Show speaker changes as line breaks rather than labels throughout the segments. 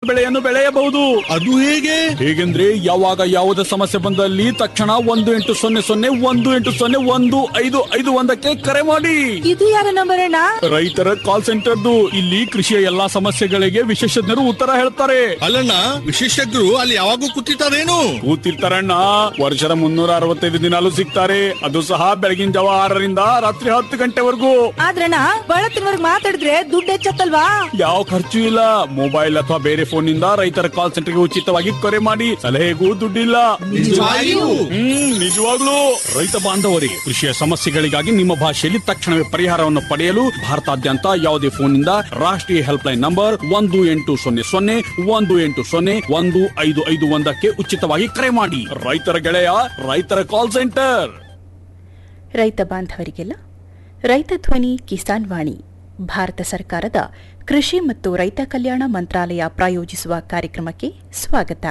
ಬೆಳೆಯನ್ನು ಬೆಳೆಯಬಹುದು
ಅದು ಹೇಗೆ
ಹೇಗೆಂದ್ರೆ ಯಾವಾಗ ಯಾವುದೇ ಸಮಸ್ಯೆ ಬಂದಲ್ಲಿ ತಕ್ಷಣ ಒಂದು ಎಂಟು ಸೊನ್ನೆ ಸೊನ್ನೆ ಒಂದು ಎಂಟು ಸೊನ್ನೆ ಒಂದು ಐದು ಐದು ಒಂದಕ್ಕೆ ಕರೆ ಮಾಡಿ
ಇದು ಯಾರ ನಂಬರ್ ಅಣ್ಣ
ರೈತರ ಕಾಲ್ ಸೆಂಟರ್ದು ಇಲ್ಲಿ ಕೃಷಿಯ ಎಲ್ಲಾ ಸಮಸ್ಯೆಗಳಿಗೆ ವಿಶೇಷಜ್ಞರು ಉತ್ತರ ಹೇಳ್ತಾರೆ
ಅಲ್ಲಣ್ಣ ವಿಶೇಷಜ್ಞರು ಅಲ್ಲಿ ಯಾವಾಗೂ ಕೂತಿರ್ತಾರೇನು
ಕೂತಿರ್ತಾರಣ್ಣ ವರ್ಷದ ಮುನ್ನೂರ ಅರವತ್ತೈದು ದಿನಾಲು ಸಿಗ್ತಾರೆ ಅದು ಸಹ ಬೆಳಗಿನ ಜಾವ ಆರರಿಂದ ರಾತ್ರಿ ಹತ್ತು ಗಂಟೆವರೆಗೂ
ಆದ್ರಣ್ಣ ಬಳತ್ತಿನವರ್ಗ್ ಮಾತಾಡಿದ್ರೆ ದುಡ್ಡು ಹೆಚ್ಚತ್ತಲ್ವಾ
ಯಾವ ಖರ್ಚು ಇಲ್ಲ ಮೊಬೈಲ್ ಅಥವಾ ಬೇರೆ ಫೋನ್ ನಿಂದ ರೈತರ ಕಾಲ್ ಸೆಂಟರ್ಗೆ ಉಚಿತವಾಗಿ ಕರೆ ಮಾಡಿ ಸಲಹೆಗೂ ದುಡ್ಡಿಲ್ಲ
ನಿಜವಾಗಿಯೂ?
ಹ್ಮ್ ನಿಜವಾಗ್ಲೂ ರೈತ ಬಾಂಧವರಿಗೆ ಕೃಷಿಯ ಸಮಸ್ಯೆಗಳಿಗಾಗಿ ನಿಮ್ಮ ಭಾಷೆಯಲ್ಲಿ ತಕ್ಷಣವೇ ಪರಿಹಾರವನ್ನು ಪಡೆಯಲು ಭಾರತಾದ್ಯಂತ ಯಾವುದೇ ಫೋನ್ ನಿಂದ ರಾಷ್ಟ್ರೀಯ ಹೆಲ್ಪ್ ಲೈನ್ ನಂಬರ್ ಒಂದು ಎಂಟು ಸೊನ್ನೆ ಸೊನ್ನೆ ಒಂದು ಎಂಟು ಸೊನ್ನೆ ಒಂದು ಐದು ಐದು ಒಂದಕ್ಕೆ ಉಚಿತವಾಗಿ ಕರೆ ಮಾಡಿ ರೈತರ ಗೆಳೆಯ ರೈತರ ಕಾಲ್ ಸೆಂಟರ್
ರೈತ ಬಾಂಧವರಿಗೆಲ್ಲ ರೈತ ಧ್ವನಿ ಕಿಸಾನ್ ವಾಣಿ ಭಾರತ ಸರ್ಕಾರದ ಕೃಷಿ ಮತ್ತು ರೈತ ಕಲ್ಯಾಣ ಮಂತ್ರಾಲಯ ಪ್ರಾಯೋಜಿಸುವ ಕಾರ್ಯಕ್ರಮಕ್ಕೆ ಸ್ವಾಗತ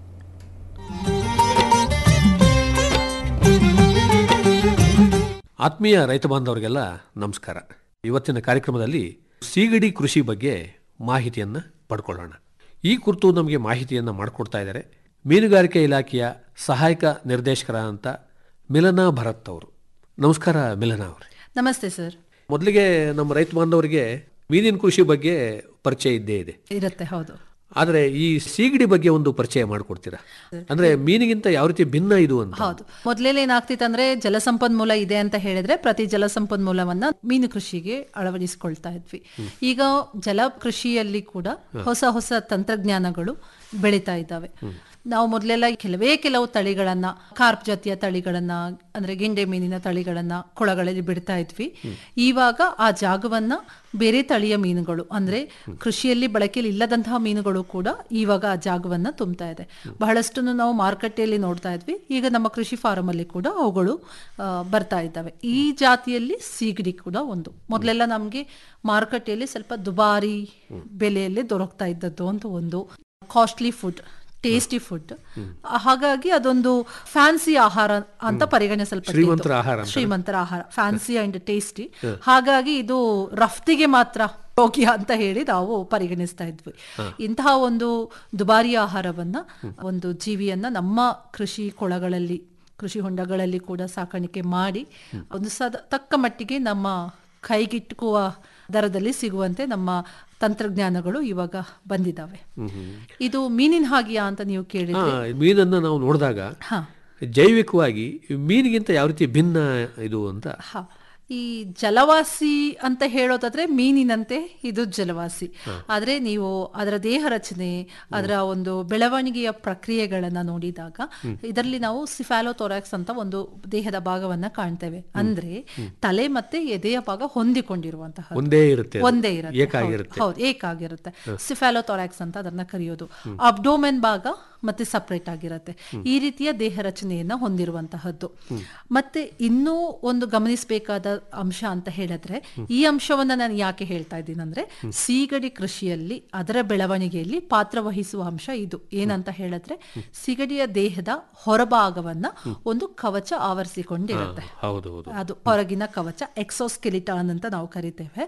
ಆತ್ಮೀಯ ರೈತ ಬಾಂಧವರಿಗೆಲ್ಲ ನಮಸ್ಕಾರ ಇವತ್ತಿನ ಕಾರ್ಯಕ್ರಮದಲ್ಲಿ ಸೀಗಡಿ ಕೃಷಿ ಬಗ್ಗೆ ಮಾಹಿತಿಯನ್ನು ಪಡ್ಕೊಳ್ಳೋಣ ಈ ಕುರಿತು ನಮಗೆ ಮಾಹಿತಿಯನ್ನು ಮಾಡಿಕೊಡ್ತಾ ಇದ್ದಾರೆ ಮೀನುಗಾರಿಕೆ ಇಲಾಖೆಯ ಸಹಾಯಕ ನಿರ್ದೇಶಕರ ಅಂತ ಮಿಲನಾ ಭರತ್ ಅವರು ನಮಸ್ಕಾರ ಮಿಲನಾ ಅವರೇ
ನಮಸ್ತೆ ಸರ್
ಮೊದಲಿಗೆ ನಮ್ಮ ರೈತ ಬಾಂಧವರಿಗೆ ಮೀನಿನ ಕೃಷಿ ಬಗ್ಗೆ ಪರಿಚಯ ಇದ್ದೇ ಇದೆ
ಇರುತ್ತೆ ಹೌದು
ಆದರೆ ಈ ಸೀಗಡಿ ಬಗ್ಗೆ ಒಂದು ಪರಿಚಯ ಮಾಡಿಕೊಡ್ತೀರಾ ಅಂದ್ರೆ ಮೀನಿಗಿಂತ ಯಾವ ರೀತಿ ಭಿನ್ನ ಇದು ಅಂತ
ಹೌದು ಮೊದಲೆಲ್ಲ ಏನಾಗ್ತಿತ್ತು ಅಂದ್ರೆ ಜಲಸಂಪನ್ಮೂಲ ಇದೆ ಅಂತ ಹೇಳಿದ್ರೆ ಪ್ರತಿ ಜಲಸಂಪನ್ಮೂಲವನ್ನ ಮೀನು ಕೃಷಿಗೆ ಅಳವಡಿಸಿಕೊಳ್ತಾ ಇದ್ವಿ ಈಗ ಜಲ ಕೃಷಿಯಲ್ಲಿ ಕೂಡ ಹೊಸ ಹೊಸ ತಂತ್ರಜ್ಞಾನಗಳು ಬೆಳೀತಾ ಇದ್ದಾವೆ ನಾವು ಮೊದಲೆಲ್ಲ ಕೆಲವೇ ಕೆಲವು ತಳಿಗಳನ್ನ ಕಾರ್ಪ್ ಜಾತಿಯ ತಳಿಗಳನ್ನ ಅಂದ್ರೆ ಗೆಂಡೆ ಮೀನಿನ ತಳಿಗಳನ್ನ ಕೊಳಗಳಲ್ಲಿ ಬಿಡ್ತಾ ಇದ್ವಿ ಇವಾಗ ಆ ಜಾಗವನ್ನ ಬೇರೆ ತಳಿಯ ಮೀನುಗಳು ಅಂದ್ರೆ ಕೃಷಿಯಲ್ಲಿ ಬಳಕೆಯಲ್ಲಿ ಇಲ್ಲದಂತಹ ಮೀನುಗಳು ಕೂಡ ಇವಾಗ ಆ ಜಾಗವನ್ನ ತುಂಬ್ತಾ ಇದೆ ಬಹಳಷ್ಟು ನಾವು ಮಾರುಕಟ್ಟೆಯಲ್ಲಿ ನೋಡ್ತಾ ಇದ್ವಿ ಈಗ ನಮ್ಮ ಕೃಷಿ ಫಾರಂ ಅಲ್ಲಿ ಕೂಡ ಅವುಗಳು ಆ, ಬರ್ತಾ ಇದ್ದಾವೆ ಈ ಜಾತಿಯಲ್ಲಿ ಸೀಗಡಿ ಕೂಡ ಒಂದು ಮೊದಲೆಲ್ಲ ನಮಗೆ ಮಾರುಕಟ್ಟೆಯಲ್ಲಿ ಸ್ವಲ್ಪ ದುಬಾರಿ ಬೆಲೆಯಲ್ಲಿ ದೊರಕ್ತಾ ಇದ್ದದ್ದು ಅಂತ ಒಂದು ಕಾಸ್ಟ್ಲಿ ಫುಡ್ ಟೇಸ್ಟಿ ಫುಡ್ ಹಾಗಾಗಿ ಅದೊಂದು ಫ್ಯಾನ್ಸಿ ಆಹಾರ ಅಂತ ಪರಿಗಣಿಸಲ್ಪಟ್ಟಿತ್ತು
ಶ್ರೀಮಂತರ ಆಹಾರ ಅಂತ.
ಶ್ರೀಮಂತರ ಆಹಾರ ಫ್ಯಾನ್ಸಿ ಅಂಡ್ ಟೇಸ್ಟಿ ಹಾಗಾಗಿ ಇದು ರಫ್ತಿಗೆ ಮಾತ್ರ ಯೋಗ್ಯ ಅಂತ ಹೇಳಿ ನಾವು ಪರಿಗಣಿಸ್ತಾ ಇದ್ವಿ ಇಂತಹ ಒಂದು ದುಬಾರಿ ಆಹಾರವನ್ನ ಒಂದು ಜೀವಿಯನ್ನ ನಮ್ಮ ಕೃಷಿ ಕೊಳಗಳಲ್ಲಿ ಕೃಷಿ ಹೊಂಡಗಳಲ್ಲಿ ಕೂಡ ಸಾಕಾಣಿಕೆ ಮಾಡಿ ಒಂದು ಸದ ತಕ್ಕ ಮಟ್ಟಿಗೆ ನಮ್ಮ ಕೈಗಿಟ್ಟುಕುವ ದರದಲ್ಲಿ ಸಿಗುವಂತೆ ನಮ್ಮ ತಂತ್ರಜ್ಞಾನಗಳು ಇವಾಗ ಬಂದಿದ್ದಾವೆ ಇದು ಮೀನಿನ ಹಾಗಿಯಾ ಅಂತ ನೀವು
ಹಾ,
ಕೇಳಿದ್ರೆ
ಮೀನನ್ನು ನಾವು ನೋಡಿದಾಗ
ಹಾ
ಜೈವಿಕವಾಗಿ ಮೀನಿಗಿಂತ ಯಾವ ರೀತಿ ಭಿನ್ನ ಇದು ಅಂತ
ಹ ಈ ಜಲವಾಸಿ ಅಂತ ಹೇಳೋದಾದ್ರೆ ಮೀನಿನಂತೆ ಇದು ಜಲವಾಸಿ ಆದ್ರೆ ನೀವು ಅದರ ದೇಹ ರಚನೆ ಅದರ ಒಂದು ಬೆಳವಣಿಗೆಯ ಪ್ರಕ್ರಿಯೆಗಳನ್ನ ನೋಡಿದಾಗ ಇದರಲ್ಲಿ ನಾವು ಸಿಫಾಲೋಥೊರಾಕ್ಸ್ ಅಂತ ಒಂದು ದೇಹದ ಭಾಗವನ್ನ ಕಾಣ್ತೇವೆ ಅಂದ್ರೆ ತಲೆ ಮತ್ತೆ ಎದೆಯ ಭಾಗ ಹೊಂದಿಕೊಂಡಿರುವಂತಹ
ಒಂದೇ ಇರುತ್ತೆ ಅದು.
ಒಂದೇ ಇರುತ್ತೆ
ಏಕಾಗಿರುತ್ತೆ.
ಹೌದು ಏಕಾಗಿರುತ್ತೆ ಸಿಫಾಲೋಥೊರಾಕ್ಸ್ ಅಂತ ಅದನ್ನ ಕರೆಯೋದು ಅಬ್ಡೋಮೆನ್ ಭಾಗ ಮತ್ತೆ ಸಪರೇಟ್ ಆಗಿರುತ್ತೆ ಈ ರೀತಿಯ ದೇಹ ರಚನೆಯನ್ನ ಹೊಂದಿರುವಂತಹದ್ದು ಮತ್ತೆ ಇನ್ನೂ ಒಂದು ಗಮನಿಸಬೇಕಾದ ಅಂಶ ಅಂತ ಹೇಳಿದ್ರೆ ಈ ಅಂಶವನ್ನ ನಾನು ಯಾಕೆ ಹೇಳ್ತಾ ಇದ್ದೀನಿ ಅಂದ್ರೆ ಸೀಗಡಿ ಕೃಷಿಯಲ್ಲಿ ಅದರ ಬೆಳವಣಿಗೆಯಲ್ಲಿ ಪಾತ್ರ ವಹಿಸುವ ಅಂಶ ಇದು ಏನಂತ ಹೇಳಿದ್ರೆ ಸಿಗಡಿಯ ದೇಹದ ಹೊರಭಾಗವನ್ನ ಒಂದು ಕವಚ ಆವರಿಸಿಕೊಂಡಿರುತ್ತೆ
ಹೌದು ಹೌದು
ಅದು ಹೊರಗಿನ ಕವಚ ಎಕ್ಸೋಸ್ಕೆಲಿಟಾನ್ ಅಂತ ನಾವು ಕರಿತೇವೆ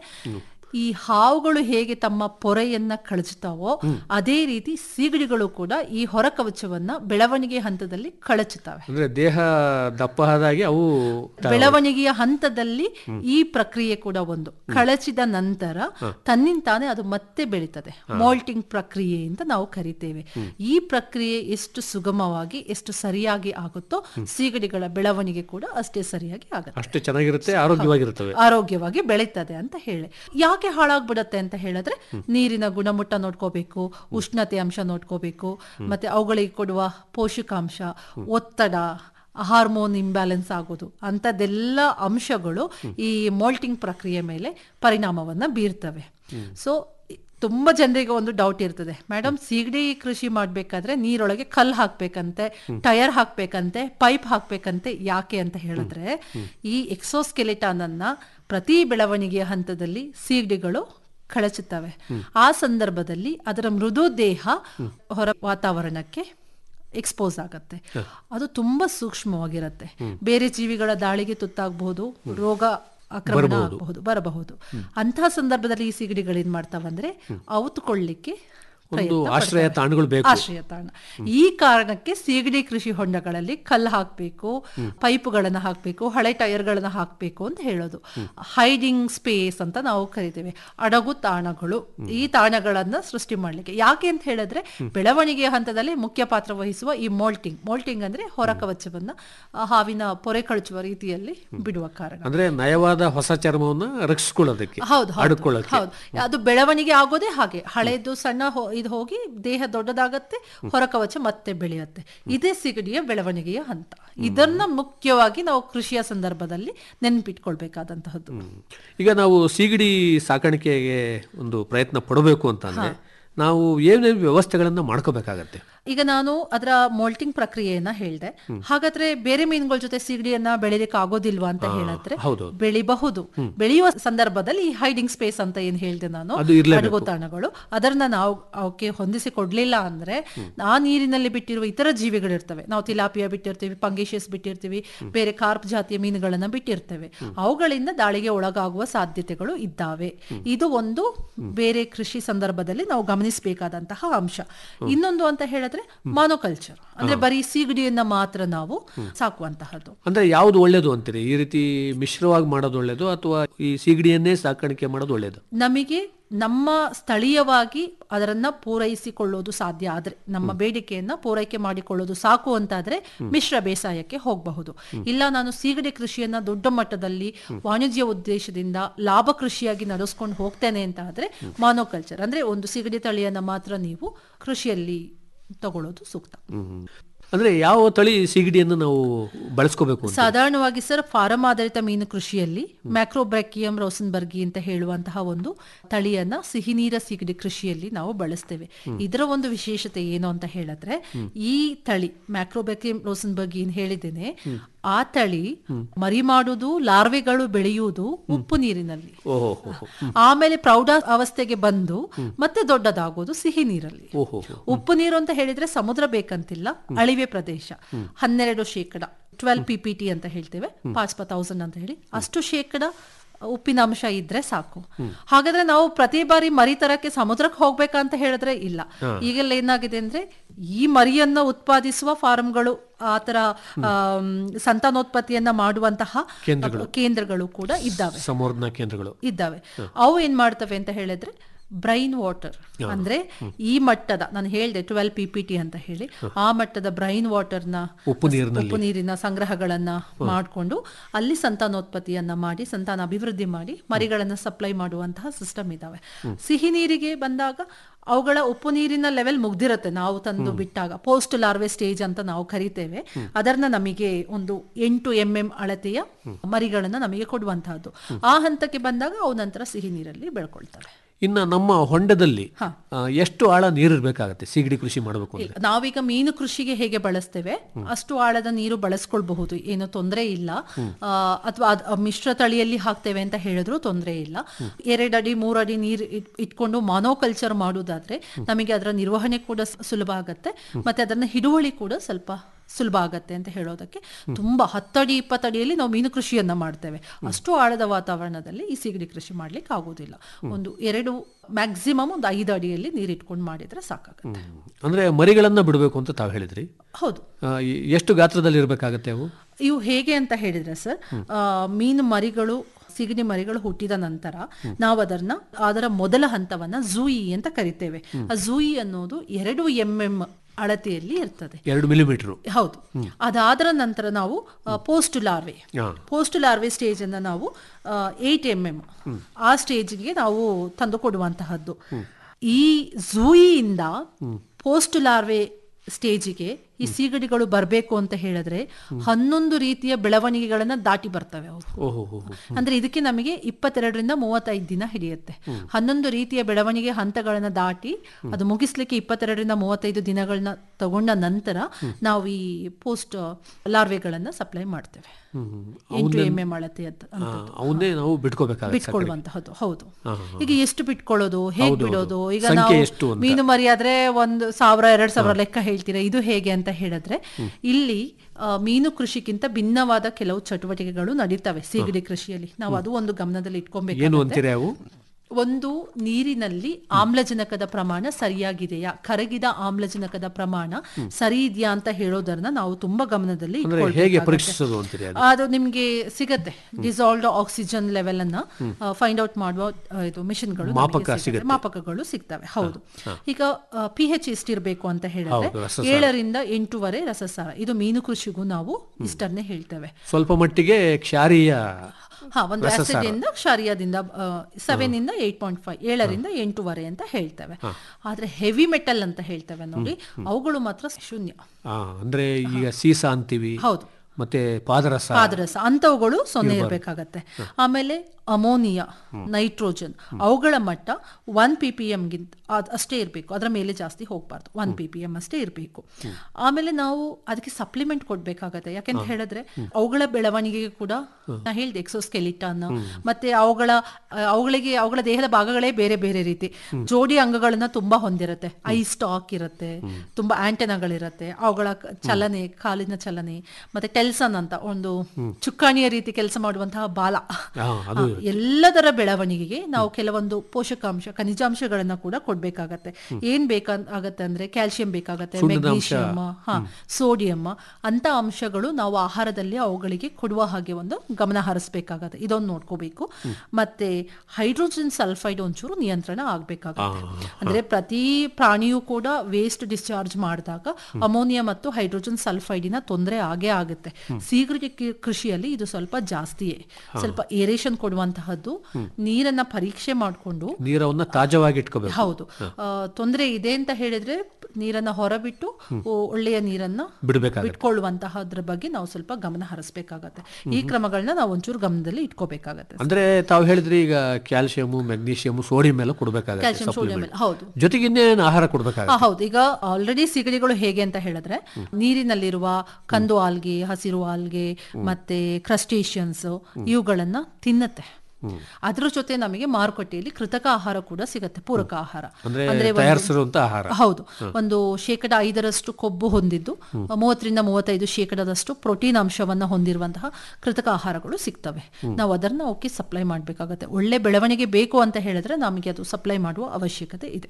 ಈ ಹಾವುಗಳು ಹೇಗೆ ತಮ್ಮ ಪೊರೆಯನ್ನ ಕಳಚುತ್ತಾವೋ ಅದೇ ರೀತಿ ಸೀಗಡಿಗಳು ಕೂಡ ಈ ಹೊರ ಕವಚವನ್ನ ಬೆಳವಣಿಗೆ ಹಂತದಲ್ಲಿ ಕಳಚುತ್ತವೆ
ಅಂದ್ರೆ ದೇಹ ದಪ್ಪ ಆದಾಗೆ ಅವು ತ-
ಬೆಳವಣಿಗೆಯ ಹಂತದಲ್ಲಿ ಈ ಪ್ರಕ್ರಿಯೆ ಕೂಡ ಒಂದು ಕಳಚಿದ ನಂತರ ತನ್ನಿಂತಾನೆ ಅದು ಮತ್ತೆ ಬೆಳೀತದೆ ಮೋಲ್ಟಿಂಗ್ ಪ್ರಕ್ರಿಯೆ ಅಂತ ನಾವು ಕರಿತೇವೆ ಈ ಪ್ರಕ್ರಿಯೆ ಎಷ್ಟು ಸುಗಮವಾಗಿ ಎಷ್ಟು ಸರಿಯಾಗಿ ಆಗುತ್ತೋ ಸೀಗಡಿಗಳ ಬೆಳವಣಿಗೆ ಕೂಡ ಅಷ್ಟೇ ಸರಿಯಾಗಿ ಆಗುತ್ತೆ
ಅಷ್ಟು ಚೆನ್ನಾಗಿರುತ್ತೆ ಆರೋಗ್ಯವಾಗಿರುತ್ತವೆ
ಆರೋಗ್ಯವಾಗಿ ಬೆಳೀತದೆ ಅಂತ ಹೇಳಿ ಯಾಕೆ ಹಾಳಾಗ್ಬಿಡತ್ತೆ ಅಂತ ಹೇಳಿದ್ರೆ ನೀರಿನ ಗುಣಮಟ್ಟ ನೋಡ್ಕೋಬೇಕು ಉಷ್ಣತೆ ಅಂಶ ನೋಡ್ಕೋಬೇಕು ಮತ್ತೆ ಅವುಗಳಿಗೆ ಕೊಡುವ ಪೋಷಕಾಂಶ ಒತ್ತಡ ಹಾರ್ಮೋನ್ ಇಂಬ್ಯಾಲೆನ್ಸ್ ಆಗೋದು ಅಂಥದ್ದೆಲ್ಲ ಅಂಶಗಳು ಈ ಮೋಲ್ಟಿಂಗ್ ಪ್ರಕ್ರಿಯೆ ಮೇಲೆ ಪರಿಣಾಮವನ್ನ ಬೀರ್ತವೆ ಸೊ ತುಂಬಾ ಜನರಿಗೆ ಒಂದು ಡೌಟ್ ಇರ್ತದೆ ಮೇಡಮ್ ಸೀಗಡಿ ಕೃಷಿ ಮಾಡ್ಬೇಕಾದ್ರೆ ನೀರೊಳಗೆ ಕಲ್ಲು ಹಾಕ್ಬೇಕಂತೆ ಟಯರ್ ಹಾಕ್ಬೇಕಂತೆ ಪೈಪ್ ಹಾಕ್ಬೇಕಂತೆ ಯಾಕೆ ಅಂತ ಹೇಳಿದ್ರೆ ಈ ಎಕ್ಸೋಸ್ಕೆಲಿಟಾನ್ ಅನ್ನ ಪ್ರತಿ ಬೆಳವಣಿಗೆಯ ಹಂತದಲ್ಲಿ ಸೀಗಡಿಗಳು ಕಳಚುತ್ತವೆ ಆ ಸಂದರ್ಭದಲ್ಲಿ ಅದರ ಮೃದು ದೇಹ ಹೊರ ವಾತಾವರಣಕ್ಕೆ ಎಕ್ಸ್ಪೋಸ್ ಆಗತ್ತೆ ಅದು ತುಂಬಾ ಸೂಕ್ಷ್ಮವಾಗಿರುತ್ತೆ ಬೇರೆ ಜೀವಿಗಳ ದಾಳಿಗೆ ತುತ್ತಾಗಬಹುದು ರೋಗ ಆಕ್ರಮಣ ಆಗಬಹುದು ಬರಬಹುದು ಅಂತಹ ಸಂದರ್ಭದಲ್ಲಿ ಈ ಸಿಗಡಿಗಳು ಏನ್ ಮಾಡ್ತಾವಂದ್ರೆ ಅವತುಕೊಳ್ಳಿಕ್ಕೆ
ಒಂದು
ಪ್ರಯತ್ನ
ಆಶ್ರಯ
ಪಡ್ತಾರೆ.
ತಾಣಗಳು ಬೇಕು
ಆಶ್ರಯ ತಾಣ ಈ ಕಾರಣಕ್ಕೆ ಸೀಗಡಿ ಕೃಷಿ ಹೊಂಡಗಳಲ್ಲಿ ಕಲ್ಲು ಹಾಕಬೇಕು ಪೈಪುಗಳನ್ನು ಹಾಕಬೇಕು ಹಳೆ ಟೈರ್ಗಳನ್ನು ಹಾಕಬೇಕು ಅಂತ ಹೇಳೋದು ಹೈಡಿಂಗ್ ಸ್ಪೇಸ್ ಅಂತ ನಾವು ಕರಿತೇವೆ ಅಡಗು ತಾಣಗಳು ಈ ತಾಣಗಳನ್ನ ಸೃಷ್ಟಿ ಮಾಡ್ಲಿಕ್ಕೆ ಯಾಕೆ ಅಂತ ಹೇಳಿದ್ರೆ ಬೆಳವಣಿಗೆಯ ಹಂತದಲ್ಲಿ ಮುಖ್ಯ ಪಾತ್ರ ವಹಿಸುವ ಈ ಮೋಲ್ಟಿಂಗ್ ಮೋಲ್ಟಿಂಗ್ ಅಂದ್ರೆ ಹೊರ ಕವಚವನ್ನ ಆ, ಹಾವಿನ ಪೊರೆ ಕಳಚುವ ರೀತಿಯಲ್ಲಿ ಬಿಡುವ ಕಾರಣ
ಅಂದ್ರೆ ನಯವಾದ ಹೊಸ ಚರ್ಮವನ್ನ ರಕ್ಷಿಸ್ಕೊಳ್ಳೋದಕ್ಕೆ
ಹೌದು ಹೌದು
ಅಡ್ಕೊಳ್ಳೋಕೆ
ಹೌದು ಅದು ಬೆಳವಣಿಗೆ ಆಗೋದೇ ಹಾಗೆ ಹಳೆದು ಸಣ್ಣ ಹೋ- ಇದು ಹೋಗಿ ದೇಹ ದೊಡ್ಡದಾಗತ್ತೆ ಹೊರಕವಚ ಮತ್ತೆ ಬೆಳೆಯುತ್ತೆ ಇದೇ ಸಿಗಡಿಯ ಬೆಳವಣಿಗೆಯ ಹಂತ ಇದನ್ನ ಮುಖ್ಯವಾಗಿ ನಾವು ಕೃಷಿಯ ಸಂದರ್ಭದಲ್ಲಿ ನೆನ್ಪಿಟ್ಕೊಳ್ಬೇಕಾದಂತಹದ್ದು
ಈಗ ನಾವು ಸೀಗಡಿ ಸಾಕಾಣಿಕೆಗೆ ಒಂದು ಪ್ರಯತ್ನ ಪಡಬೇಕು ಅಂತಂದ್ರೆ ನಾವು ಏನೇನು ವ್ಯವಸ್ಥೆಗಳನ್ನ ಮಾಡ್ಕೋಬೇಕಾಗತ್ತೆ
ಈಗ ನಾನು ಅದರ ಮೋಲ್ಟಿಂಗ್ ಪ್ರಕ್ರಿಯೆಯನ್ನ ಹೇಳ್ದೆ ಹಾಗಾದ್ರೆ ಬೇರೆ ಮೀನುಗಳ ಜೊತೆ ಸಿಗಡಿಯನ್ನ ಬೆಳಿಲಿಕ್ಕೆ ಆಗೋದಿಲ್ವಾ ಅಂತ ಹೇಳಿದ್ರೆ
ಹೌದು.
ಬೆಳಿಬಹುದು ಬೆಳೆಯುವ ಸಂದರ್ಭದಲ್ಲಿ ಈ ಹೈಡಿಂಗ್ ಸ್ಪೇಸ್ ಅಂತ ಏನ್ ಹೇಳ್ದೆ ನಾನು
ಅದು ಇರ್ಲೇಬೇಕು.
ಅಡಗು ತಾಣಗಳು ಅದನ್ನ ನಾವು ಅವಕ್ಕೆ ಹೊಂದಿಸಿ ಕೊಡ್ಲಿಲ್ಲ ಅಂದ್ರೆ ಆ ನೀರಿನಲ್ಲಿ ಬಿಟ್ಟಿರುವ ಇತರ ಜೀವಿಗಳಿರ್ತವೆ ನಾವು ತಿಲಾಪಿಯ ಬಿಟ್ಟಿರ್ತೀವಿ ಪಂಗೇಶಿಯಸ್ ಬಿಟ್ಟಿರ್ತೀವಿ ಬೇರೆ ಕಾರ್ಪ್ ಜಾತಿಯ ಮೀನುಗಳನ್ನ ಬಿಟ್ಟಿರ್ತೇವೆ ಅವುಗಳಿಂದ ದಾಳಿಗೆ ಒಳಗಾಗುವ ಸಾಧ್ಯತೆಗಳು ಇದ್ದಾವೆ ಇದು ಒಂದು ಬೇರೆ ಕೃಷಿ ಸಂದರ್ಭದಲ್ಲಿ ನಾವು ಗಮನಿಸಬೇಕಾದಂತಹ ಅಂಶ ಇನ್ನೊಂದು ಅಂತ ಹೇಳಿದ್ರೆ ಮಾನೋಕಲ್ಚರ್ ಅಂದ್ರೆ ಬರೀ ಸೀಗಡಿಯನ್ನ ಮಾತ್ರ ನಾವು ಸಾಕುವಂತಹದ್ದು
ಅಂದ್ರೆ ಯಾವ್ದು ಒಳ್ಳೇದು ಅಂತೀರಿ ಈ ರೀತಿ ಮಿಶ್ರವಾಗಿ ಮಾಡೋದು ಒಳ್ಳೇದು ಅಥವಾ ಈ ಸೀಗಡಿಯನ್ನೇ ಸಾಕಾಣಿಕೆ ಮಾಡೋದು ಒಳ್ಳೇದು
ನಮಗೆ ನಮ್ಮ ಸ್ಥಳೀಯವಾಗಿ ಅದರನ್ನ ಪೂರೈಸಿಕೊಳ್ಳೋದು ಸಾಧ್ಯ ಆದ್ರೆ ನಮ್ಮ ಬೇಡಿಕೆಯನ್ನ ಪೂರೈಕೆ ಮಾಡಿಕೊಳ್ಳೋದು ಸಾಕು ಅಂತಾದ್ರೆ ಮಿಶ್ರ ಬೇಸಾಯಕ್ಕೆ ಹೋಗಬಹುದು ಇಲ್ಲ ನಾನು ಸೀಗಡಿ ಕೃಷಿಯನ್ನ ದೊಡ್ಡ ಮಟ್ಟದಲ್ಲಿ ವಾಣಿಜ್ಯ ಉದ್ದೇಶದಿಂದ ಲಾಭ ಕೃಷಿಯಾಗಿ ನಡೆಸ್ಕೊಂಡು ಹೋಗ್ತೇನೆ ಅಂತ ಆದ್ರೆ ಮಾನೋಕಲ್ಚರ್ ಅಂದ್ರೆ ಒಂದು ಸೀಗಡಿ ತಳಿಯನ್ನ ಮಾತ್ರ ನೀವು ಕೃಷಿಯಲ್ಲಿ ತಗೊಳ್ಳೋದು ಸೂಕ್ತ
ಹ್ಮ್. ಅಂದ್ರೆ ಯಾವ ತಳಿ ಸೀಗಡಿಯನ್ನು ನಾವು ಬಳಸ್ಕೋಬೇಕು ಅಂತ
ಸಾಧಾರಣವಾಗಿ ಸರ್ ಫಾರಂ ಆಧಾರಿತ ಮೀನು ಕೃಷಿಯಲ್ಲಿ ಮ್ಯಾಕ್ರೋಬ್ರೆಕಿಯಂ ರೋಸನ್ಬರ್ಗಿ ಅಂತ ಹೇಳುವಂತಹ ಒಂದು ತಳಿಯನ್ನ ಸಿಹಿನೀರ ಸಿಗಡಿ ಕೃಷಿಯಲ್ಲಿ ನಾವು ಬಳಸ್ತೇವೆ ಇದರ ಒಂದು ವಿಶೇಷತೆ ಏನು ಅಂತ ಹೇಳಿದ್ರೆ ಈ ತಳಿ ಮ್ಯಾಕ್ರೋಬ್ರೆಕಿಯಂ ರೋಸನ್ಬರ್ಗಿ ಏನ್ ಹೇಳಿದ್ದೇನೆ ಆ ತಳಿ ಮರಿ ಮಾಡುವುದು ಲಾರ್ವೆಗಳು ಬೆಳೆಯುವುದು ಉಪ್ಪು ನೀರಿನಲ್ಲಿ
ಓಹೋ ಹೋ ಹೋ.
ಆಮೇಲೆ ಪ್ರೌಢ ಅವಸ್ಥೆಗೆ ಬಂದು ಮತ್ತೆ ದೊಡ್ಡದಾಗೋದು ಸಿಹಿ ನೀರಲ್ಲಿ
ಓಹೋ ಹೋ.
ಉಪ್ಪು ನೀರು ಅಂತ ಹೇಳಿದ್ರೆ ಸಮುದ್ರ ಬೇಕಂತಿಲ್ಲ ಅಳಿವೆ ಪ್ರದೇಶ ಹನ್ನೆರಡು ಶೇಕಡ ಟ್ವೆಲ್ ಪಿ ಪಿ ಟಿ ಅಂತ ಹೇಳ್ತೇವೆ ಪಾಚ್ ತೌಸಂಡ್ ಅಂತ ಹೇಳಿ ಅಷ್ಟು ಶೇಕಡ ಉಪ್ಪಿನ ಅಂಶ ಇದ್ರೆ ಸಾಕು ಹಾಗಾದ್ರೆ ನಾವು ಪ್ರತಿ ಬಾರಿ ಮರಿ ತರಕ್ಕೆ ಸಮುದ್ರಕ್ಕೆ ಹೋಗ್ಬೇಕಂತ ಹೇಳಿದ್ರೆ ಇಲ್ಲ ಈಗೆಲ್ಲ ಏನಾಗಿದೆ ಅಂದ್ರೆ ಈ ಮರಿಯನ್ನ ಉತ್ಪಾದಿಸುವ ಫಾರ್ಮ್ಗಳು ಆತರ ಆಮ್, ಸಂತಾನೋತ್ಪತ್ತಿಯನ್ನ ಮಾಡುವಂತಹ ಕೇಂದ್ರಗಳು ಕೂಡ ಇದ್ದಾವೆ
ಸಂವರ್ಧನಾ ಕೇಂದ್ರಗಳು
ಇದ್ದಾವೆ ಅವು ಏನ್ ಮಾಡ್ತವೆ ಅಂತ ಹೇಳಿದ್ರೆ ಬ್ರೈನ್ ವಾಟರ್ ಅಂದ್ರೆ ಈ ಮಟ್ಟದ ನಾನು ಹೇಳ್ದೆ ಟ್ವೆಲ್ ಪಿ ಪಿ ಟಿ ಅಂತ ಹೇಳಿ ಆ ಮಟ್ಟದ ಬ್ರೈನ್ ವಾಟರ್ನ
ಉಪ್ಪು ನೀರಿನಲ್ಲಿ
ಉಪ್ಪು ನೀರಿನ ಸಂಗ್ರಹಗಳನ್ನ ಮಾಡಿಕೊಂಡು ಅಲ್ಲಿ ಸಂತಾನೋತ್ಪತ್ತಿಯನ್ನ ಮಾಡಿ ಸಂತಾನ ಅಭಿವೃದ್ಧಿ ಮಾಡಿ ಮರಿಗಳನ್ನ ಸಪ್ಲೈ ಮಾಡುವಂತಹ ಸಿಸ್ಟಮ್ ಇದಾವೆ ಸಿಹಿ ನೀರಿಗೆ ಬಂದಾಗ ಅವುಗಳ ಉಪ್ಪು ನೀರಿನ ಲೆವೆಲ್ ಮುಗ್ದಿರುತ್ತೆ ನಾವು ತಂದು ಬಿಟ್ಟಾಗ ಪೋಸ್ಟ್ ಲಾರ್ವೆ ಸ್ಟೇಜ್ ಅಂತ ನಾವು ಕರಿತೇವೆ ಅದನ್ನ ನಮಗೆ ಒಂದು ಎಂಟು ಎಂ ಎಂ ಅಳತೆಯ ಮರಿಗಳನ್ನ ನಮಗೆ ಕೊಡುವಂತಹದ್ದು ಆ ಹಂತಕ್ಕೆ ಬಂದಾಗ ಅವು ನಂತರ ಸಿಹಿ ನೀರಲ್ಲಿ ಬೆಳ್ಕೊಳ್ತವೆ
ಇನ್ನ ನಮ್ಮ ಹೊಂಡದಲ್ಲಿ ಆ, ಎಷ್ಟು ಆಳ ನೀರಿರ್ಬೇಕಾಗತ್ತೆ ಸೀಗಡಿ ಕೃಷಿ ಮಾಡಬೇಕು ಅಂದ್ರೆ
ನಾವೀಗ ಮೀನು ಕೃಷಿಗೆ ಹೇಗೆ ಬಳಸ್ತೇವೆ ಅಷ್ಟು ಆಳದ ನೀರು ಬಳಸ್ಕೊಳ್ಬಹುದು ಏನು ತೊಂದರೆ ಇಲ್ಲ ಅಥವಾ ಮಿಶ್ರ ತಳಿಯಲ್ಲಿ ಹಾಕ್ತೇವೆ ಅಂತ ಹೇಳಿದ್ರು ತೊಂದರೆ ಇಲ್ಲ ಎರಡಡಿ ಮೂರಡಿ ನೀರು ಇಟ್- ಇಟ್ಕೊಂಡು ಮಾನೋಕಲ್ಚರ್ ಮಾಡುವುದಾದ್ರೆ ನಮಗೆ ಅದರ ನಿರ್ವಹಣೆ ಕೂಡ ಸ- ಸುಲಭ ಆಗತ್ತೆ ಮತ್ತೆ ಅದನ್ನ ಹಿಡುವಳಿ ಕೂಡ ಸ್ವಲ್ಪ ಸುಲಭ ಆಗತ್ತೆ ಅಂತ ಹೇಳೋದಕ್ಕೆ ತುಂಬಾ ಹತ್ತಡಿ ಇಪ್ಪತ್ತಡಿಯಲ್ಲಿ ನಾವು ಮೀನು ಕೃಷಿಯನ್ನ ಮಾಡ್ತೇವೆ ಅಷ್ಟು ಆಳದ ವಾತಾವರಣದಲ್ಲಿ ಈ ಸಿಗಡಿ ಕೃಷಿ ಮಾಡ್ಲಿಕ್ಕೆ ಆಗೋದಿಲ್ಲ ಒಂದು ಎರಡು ಮ್ಯಾಕ್ಸಿಮಮ್ ಒಂದು ಐದು ಅಡಿಯಲ್ಲಿ ನೀರಿಟ್ಕೊಂಡು ಮಾಡಿದ್ರೆ ಸಾಕಾಗುತ್ತೆ
ಅಂದ್ರೆ ಮರಿಗಳನ್ನ ಬಿಡಬೇಕು ಅಂತ ತಾವು ಹೇಳಿದ್ರಿ
ಹೌದು
ಆ, ಎ- ಎಷ್ಟು ಗಾತ್ರದಲ್ಲಿ ಇರಬೇಕಾಗತ್ತೆ ಅವು
ಇವು ಹೇಗೆ ಅಂತ ಹೇಳಿದ್ರೆ ಸರ್ ಆ, ಮೀನು ಮರಿಗಳು ಸಿಗಡಿ ಮರಿಗಳು ಹುಟ್ಟಿದ ನಂತರ ನಾವು ಅದನ್ನ ಅದರ ಮೊದಲ ಹಂತವನ್ನ ಜೂಯಿ ಅಂತ ಕರಿತೇವೆ ಆ ಜೂಯಿ ಅನ್ನೋದು ಎರಡು ಎಂ ಎಂ ಅಳತೆಯಲ್ಲಿ ಇರ್ತದೆ
ಎರಡು ಮಿಲಿಮೀಟರ್
ಹೌದು ಅದಾದ ನಂತರ ನಾವು ಪೋಸ್ಟ್ ಲಾರ್ವೆ
ಹಾ.
ಪೋಸ್ಟ್ ಲಾರ್ವೆ ಸ್ಟೇಜ್ ಅನ್ನ ನಾವು ಏಟ್ ಎಂ ಎಂ ಆ ಸ್ಟೇಜ್ಗೆ ನಾವು ತಂದು ಕೊಡುವಂತಹದ್ದು ಈ ಝೂಯಿಯಿಂದ ಪೋಸ್ಟ್ ಲಾರ್ವೆ ಸ್ಟೇಜಿಗೆ ಈ ಸೀಗಡಿಗಳು ಬರಬೇಕು ಅಂತ ಹೇಳಿದ್ರೆ ಹನ್ನೊಂದು ರೀತಿಯ ಬೆಳವಣಿಗೆಗಳನ್ನ ದಾಟಿ ಬರ್ತವೆ ಅವು
ಓಹೋ ಹೋ ಹೋ.
ಅಂದ್ರೆ ಇದಕ್ಕೆ ನಮಗೆ ಇಪ್ಪತ್ತೆರಡರಿಂದ ಮೂವತ್ತೈದು ದಿನ ಹಿಡಿಯುತ್ತೆ ಹನ್ನೊಂದು ರೀತಿಯ ಬೆಳವಣಿಗೆ ಹಂತಗಳನ್ನ ದಾಟಿ ಅದು ಮುಗಿಸ್ಲಿಕ್ಕೆ ಇಪ್ಪತ್ತೆರಡರಿಂದ ಮೂವತ್ತೈದು ದಿನಗಳನ್ನ ತಗೊಂಡ ನಂತರ ನಾವು ಈ ಪೋಸ್ಟ್ ಲಾರ್ವೆಗಳನ್ನ ಸಪ್ಲೈ ಮಾಡ್ತೇವೆ
ಹ್ಮ್, ಹ್ಮ್.
ಎಂಟು ಎಂ ಎಂ ಅಳತೆ ಅಂತ-
ಆ, ಅವನ್ನೇ ನಾವು ಬಿಟ್ಕೋಬೇಕಾಗತ್ತೆ
ಬಿಟ್ಕೊಳ್ಳುವಂತಹದ್ದು ಹೌದು
ಹಾ,
ಈಗ ಎಷ್ಟು ಬಿಟ್ಕೊಳ್ಳೋದು ಹೇಗ್
ಹೌದು,
ಬಿಡೋದು
ಹೌದು.
ಈಗ
ಸಂಖ್ಯೆ
ನಾವು
ಎಷ್ಟು ಅಂತ.
ಮೀನು ಮರಿ ಆದ್ರೆ ಒಂದು ಸಾವಿರ ಎರಡ್ ಸಾವಿರ ಲೆಕ್ಕ ಹೇಳ್ತೀರಾ ಇದು ಹೇಗೆ ಅಂತ ಹೇಳಿದ್ರೆ ಇಲ್ಲಿ ಆ, ಮೀನು ಕೃಷಿಗಿಂತ ಭಿನ್ನವಾದ ಕೆಲವು ಚಟುವಟಿಕೆಗಳು ನಡೀತವೆ ಸೀಗಡಿ ಕೃಷಿಯಲ್ಲಿ ನಾವು ಅದು ಒಂದು ಗಮನದಲ್ಲಿ
ಏನು
ಇಟ್ಕೊಬೇಕು
ಅಂತೀರಿ ಅವು
ಒಂದು ನೀರಿನಲ್ಲಿ ಆಮ್ಲಜನಕದ ಪ್ರಮಾಣ ಸರಿಯಾಗಿದೆಯಾ ಕರಗಿದ ಆಮ್ಲಜನಕದ ಪ್ರಮಾಣ ಸರಿ ಇದೆಯಾ ಅಂತ ಹೇಳೋದನ್ನ ನಾವು ತುಂಬಾ ಗಮನದಲ್ಲಿ
ಅಂದ್ರೆ ಹೇಗೆ
ಇಟ್ಕೊಳ್ಬೇಕಾಗತ್ತೆ.
ಪರೀಕ್ಷಿಸೋದು ಅಂತೀರಿ ಅದು
ಅದು ನಿಮ್ಗೆ ಸಿಗತ್ತೆ ಡಿಸಾಲ್ವ್ಡ್ ಆಕ್ಸಿಜನ್ ಲೆವೆಲ್ ಅನ್ನ ಫೈಂಡ್ ಔಟ್ ಮಾಡುವ ಆ, ಇದು ಮಿಷನ್ಗಳು ನಮಗೆ
ಮಾಪಕ
ಸಿಗುತ್ತೆ.
ಸಿಗುತ್ತೆ.
ಮಾಪಕಗಳು ಸಿಗ್ತವೆ ಹೌದು ಈಗ ಪಿ ಹೆಚ್ ಎಷ್ಟಿರ್ಬೇಕು ಅಂತ ಹೇಳಿದ್ರೆ
ಹೌದು, ರಸಸಾರ.
ಏಳರಿಂದ ಎಂಟೂವರೆ ರಸಸಾರ ಇದು ಮೀನು ಕೃಷಿಗೂ ನಾವು ಇಷ್ಟನ್ನೇ ಹೇಳ್ತೇವೆ
ಸ್ವಲ್ಪ ಮಟ್ಟಿಗೆ ಕ್ಷಾರೀಯ
ಹಾ ಒಂದು
ರಸಸಾರ.
ಆಸಿಡ್ ಇಂದ ಕ್ಷಾರೀಯದಿಂದ ಸೆವೆನ್ ಇಂದ ಏಟ್ ಪಾಯಿಂಟ್ ಫೈವ್ ಏಳರಿಂದ ಎಂಟೂವರೆ ಅಂತ ಹೇಳ್ತೇವೆ ಆದ್ರೆ ಹೆವಿ ಮೆಟಲ್ ಅಂತ ಹೇಳ್ತೇವೆ ನೋಡಿ ಅವುಗಳು ಮಾತ್ರ ಶೂನ್ಯ
ಆ, ಅಂದ್ರೆ ಈಗ ಸೀಸ ಅಂತೀವಿ
ಹೌದು
ಮತ್ತೆ ಪಾದರಸ
ಪಾದರಸ ಅಂತವುಗಳು ಸೊನ್ನೆ ಇರಬೇಕಾಗತ್ತೆ ಆಮೇಲೆ ಅಮೋನಿಯಾ ನೈಟ್ರೋಜನ್ ಅವುಗಳ ಮಟ್ಟ ಒನ್ ಪಿ ಪಿ ಎಮ್ಗಿಂತ ಅಷ್ಟೇ ಇರಬೇಕು ಅದರ ಮೇಲೆ ಜಾಸ್ತಿ ಹೋಗಬಾರ್ದು ಒನ್ ಪಿ ಪಿ ಎಮ್ ಅಷ್ಟೇ ಇರಬೇಕು ಆಮೇಲೆ ನಾವು ಅದಕ್ಕೆ ಸಪ್ಲಿಮೆಂಟ್ ಕೊಡ್ಬೇಕಾಗತ್ತೆ ಯಾಕೆಂತ ಹೇಳಿದ್ರೆ ಅವುಗಳ ಬೆಳವಣಿಗೆಗೆ ಕೂಡ ನಾ ಹೇಳ್ದೆ ಎಕ್ಸೋಸ್ಕೆಲಿಟನ್ ಮತ್ತೆ ಅವುಗಳ ಆ, ಅವುಗಳಿಗೆ ಅವುಗಳ ದೇಹದ ಭಾಗಗಳೇ ಬೇರೆ ಬೇರೆ ರೀತಿ ಜೋಡಿ ಅಂಗಗಳನ್ನ ತುಂಬಾ ಹೊಂದಿರುತ್ತೆ ಐ ಸ್ಟಾಕ್ ಇರುತ್ತೆ ತುಂಬಾ ಆಂಟೆನಾಗಳಿರುತ್ತೆ ಅವುಗಳ ಕ- ಚಲನೆ ಕಾಲಿನ ಚಲನೆ ಮತ್ತೆ ಟೆಲ್ಸನ್ ಅಂತ ಒಂದು ಚುಕ್ಕಾಣಿಯ ರೀತಿ ಕೆಲಸ ಮಾಡುವಂತಹ ಬಾಲ
ಆ, ಅದು
ಆ, ಎಲ್ಲದರ ಬೆಳವಣಿಗೆಗೆ ನಾವು ಕೆಲವೊಂದು ಪೋಷಕಾಂಶ ಖನಿಜಾಂಶಗಳನ್ನ ಕೂಡ ಕೊಡ್ಬೇಕಾಗತ್ತೆ ಏನ್ ಬೇಕಾಗತ್ತೆ ಅಂದ್ರೆ ಕ್ಯಾಲ್ಸಿಯಂ ಬೇಕಾಗತ್ತೆ
ಸುಣ್ಣದ ಅಂಶ.
ಮೆಗ್ನೀಷಿಯಮ್ ಹಾ ಸೋಡಿಯಂ ಅಂತ ಅಂಶಗಳು ನಾವು ಆಹಾರದಲ್ಲಿ ಅವುಗಳಿಗೆ ಕೊಡುವ ಹಾಗೆ ಒಂದು ಗಮನ ಹರಿಸ್ಬೇಕಾಗತ್ತೆ ಇದೊಂದು ನೋಡ್ಕೋಬೇಕು ಮತ್ತೆ ಹೈಡ್ರೋಜನ್ ಸಲ್ಫೈಡ್ ಒಂಚೂರು ನಿಯಂತ್ರಣ ಆಗ್ಬೇಕಾಗತ್ತೆ ಅಂದ್ರೆ ಪ್ರತಿ ಪ್ರಾಣಿಯೂ ಕೂಡ ವೇಸ್ಟ್ ಡಿಸ್ಚಾರ್ಜ್ ಮಾಡಿದಾಗ ಅಮೋನಿಯಾ ಮತ್ತು ಹೈಡ್ರೋಜನ್ ಸಲ್ಫೈಡಿನ ತೊಂದರೆ ಆಗೇ ಆಗುತ್ತೆ ಸೀಗಡಿ ಕಿ- ಕೃಷಿಯಲ್ಲಿ ಇದು ಸ್ವಲ್ಪ ಜಾಸ್ತಿಯೇ ಸ್ವಲ್ಪ ಏರೇಷನ್ ಕೊಡುವಂತಹದ್ದು ನೀರನ್ನ ಪರೀಕ್ಷೆ ಮಾಡಿಕೊಂಡು
ನೀರವನ್ನ ತಾಜವಾಗಿ ಇಟ್ಕೋಬೇಕು
ಹೌದು ತೊಂದರೆ ಇದೆ ಅಂತ ಹೇಳಿದ್ರೆ ನೀರನ್ನ ಹೊರಬಿಟ್ಟು ಒ- ಒಳ್ಳೆಯ ನೀರನ್ನ
ಬಿಡ್ಬೇಕಾಗತ್ತೆ.
ಬಿಟ್ಕೊಳ್ಳುವಂತಹದ್ರ ಬಗ್ಗೆ ನಾವು ಸ್ವಲ್ಪ ಗಮನ ಹರಿಸ್ಬೇಕಾಗತ್ತೆ ಈ ಕ್ರಮಗಳನ್ನ ನಾವು ಒಂಚೂರು ಗಮನದಲ್ಲಿ ಇಟ್ಕೋಬೇಕಾಗತ್ತೆ
ಅಂದ್ರೆ ತಾವು ಹೇಳಿದ್ರಿ ಈಗ ಕ್ಯಾಲ್ಸಿಯಂ ಮೆಗ್ನೀಷಿಯಂ ಸೋಡಿಯಂ ಎಲ್ಲ ಕೊಡ್ಬೇಕಾಗತ್ತೆ
ಕ್ಯಾಲ್ಸಿಯಂ ಸೋಡಿಯಂ
supplement.
ಹೌದು
ಜೊತೆಗೆ ಇನ್ನೇನು ಆಹಾರ
ಆ,
ಕೊಡ್ಬೇಕಾಗತ್ತೆ
ಹೌದು ಈಗ ಆಲ್ರೆಡಿ ಸಿಗಡಿಗಳು ಹೇಗೆ ಅಂತ ಹೇಳಿದ್ರೆ ನೀರಿನಲ್ಲಿರುವ ಕಂದು ಆಲ್ಗೆ ಹಸಿರು ಆಲ್ಗೆ ಮತ್ತೆ ಕ್ರಸ್ಟೇಷಿಯನ್ಸ್ ಇವುಗಳನ್ನ ತಿನ್ನತ್ತೆ ಅದ್ರ ಜೊತೆ ನಮಗೆ ಮಾರುಕಟ್ಟೆಯಲ್ಲಿ ಕೃತಕ ಆಹಾರ ಕೂಡ ಸಿಗತ್ತೆ ಪೂರಕ ಆಹಾರ
ಅಂದ್ರೆ
ಒಂದು-
ತಯಾರಿಸಿರುವಂತ ಆಹಾರ
ಹೌದು ಒಂದು ಶೇಕಡ ಐದರಷ್ಟು ಕೊಬ್ಬು ಹೊಂದಿದ್ದು ಮೂವತ್ತರಿಂದ ಮೂವತ್ತೈದು ಶೇಕಡದಷ್ಟು ಪ್ರೋಟೀನ್ ಅಂಶವನ್ನ ಹೊಂದಿರುವಂತಹ ಕೃತಕ ಆಹಾರಗಳು ಸಿಗ್ತವೆ ನಾವು ಅದನ್ನ ಅವಕ್ಕೆ ಸಪ್ಲೈ ಮಾಡಬೇಕಾಗತ್ತೆ ಒಳ್ಳೆ ಬೆಳವಣಿಗೆ ಬೇಕು ಅಂತ ಹೇಳಿದ್ರೆ ನಮಗೆ ಅದು ಸಪ್ಲೈ ಮಾಡುವ ಅವಶ್ಯಕತೆ ಇದೆ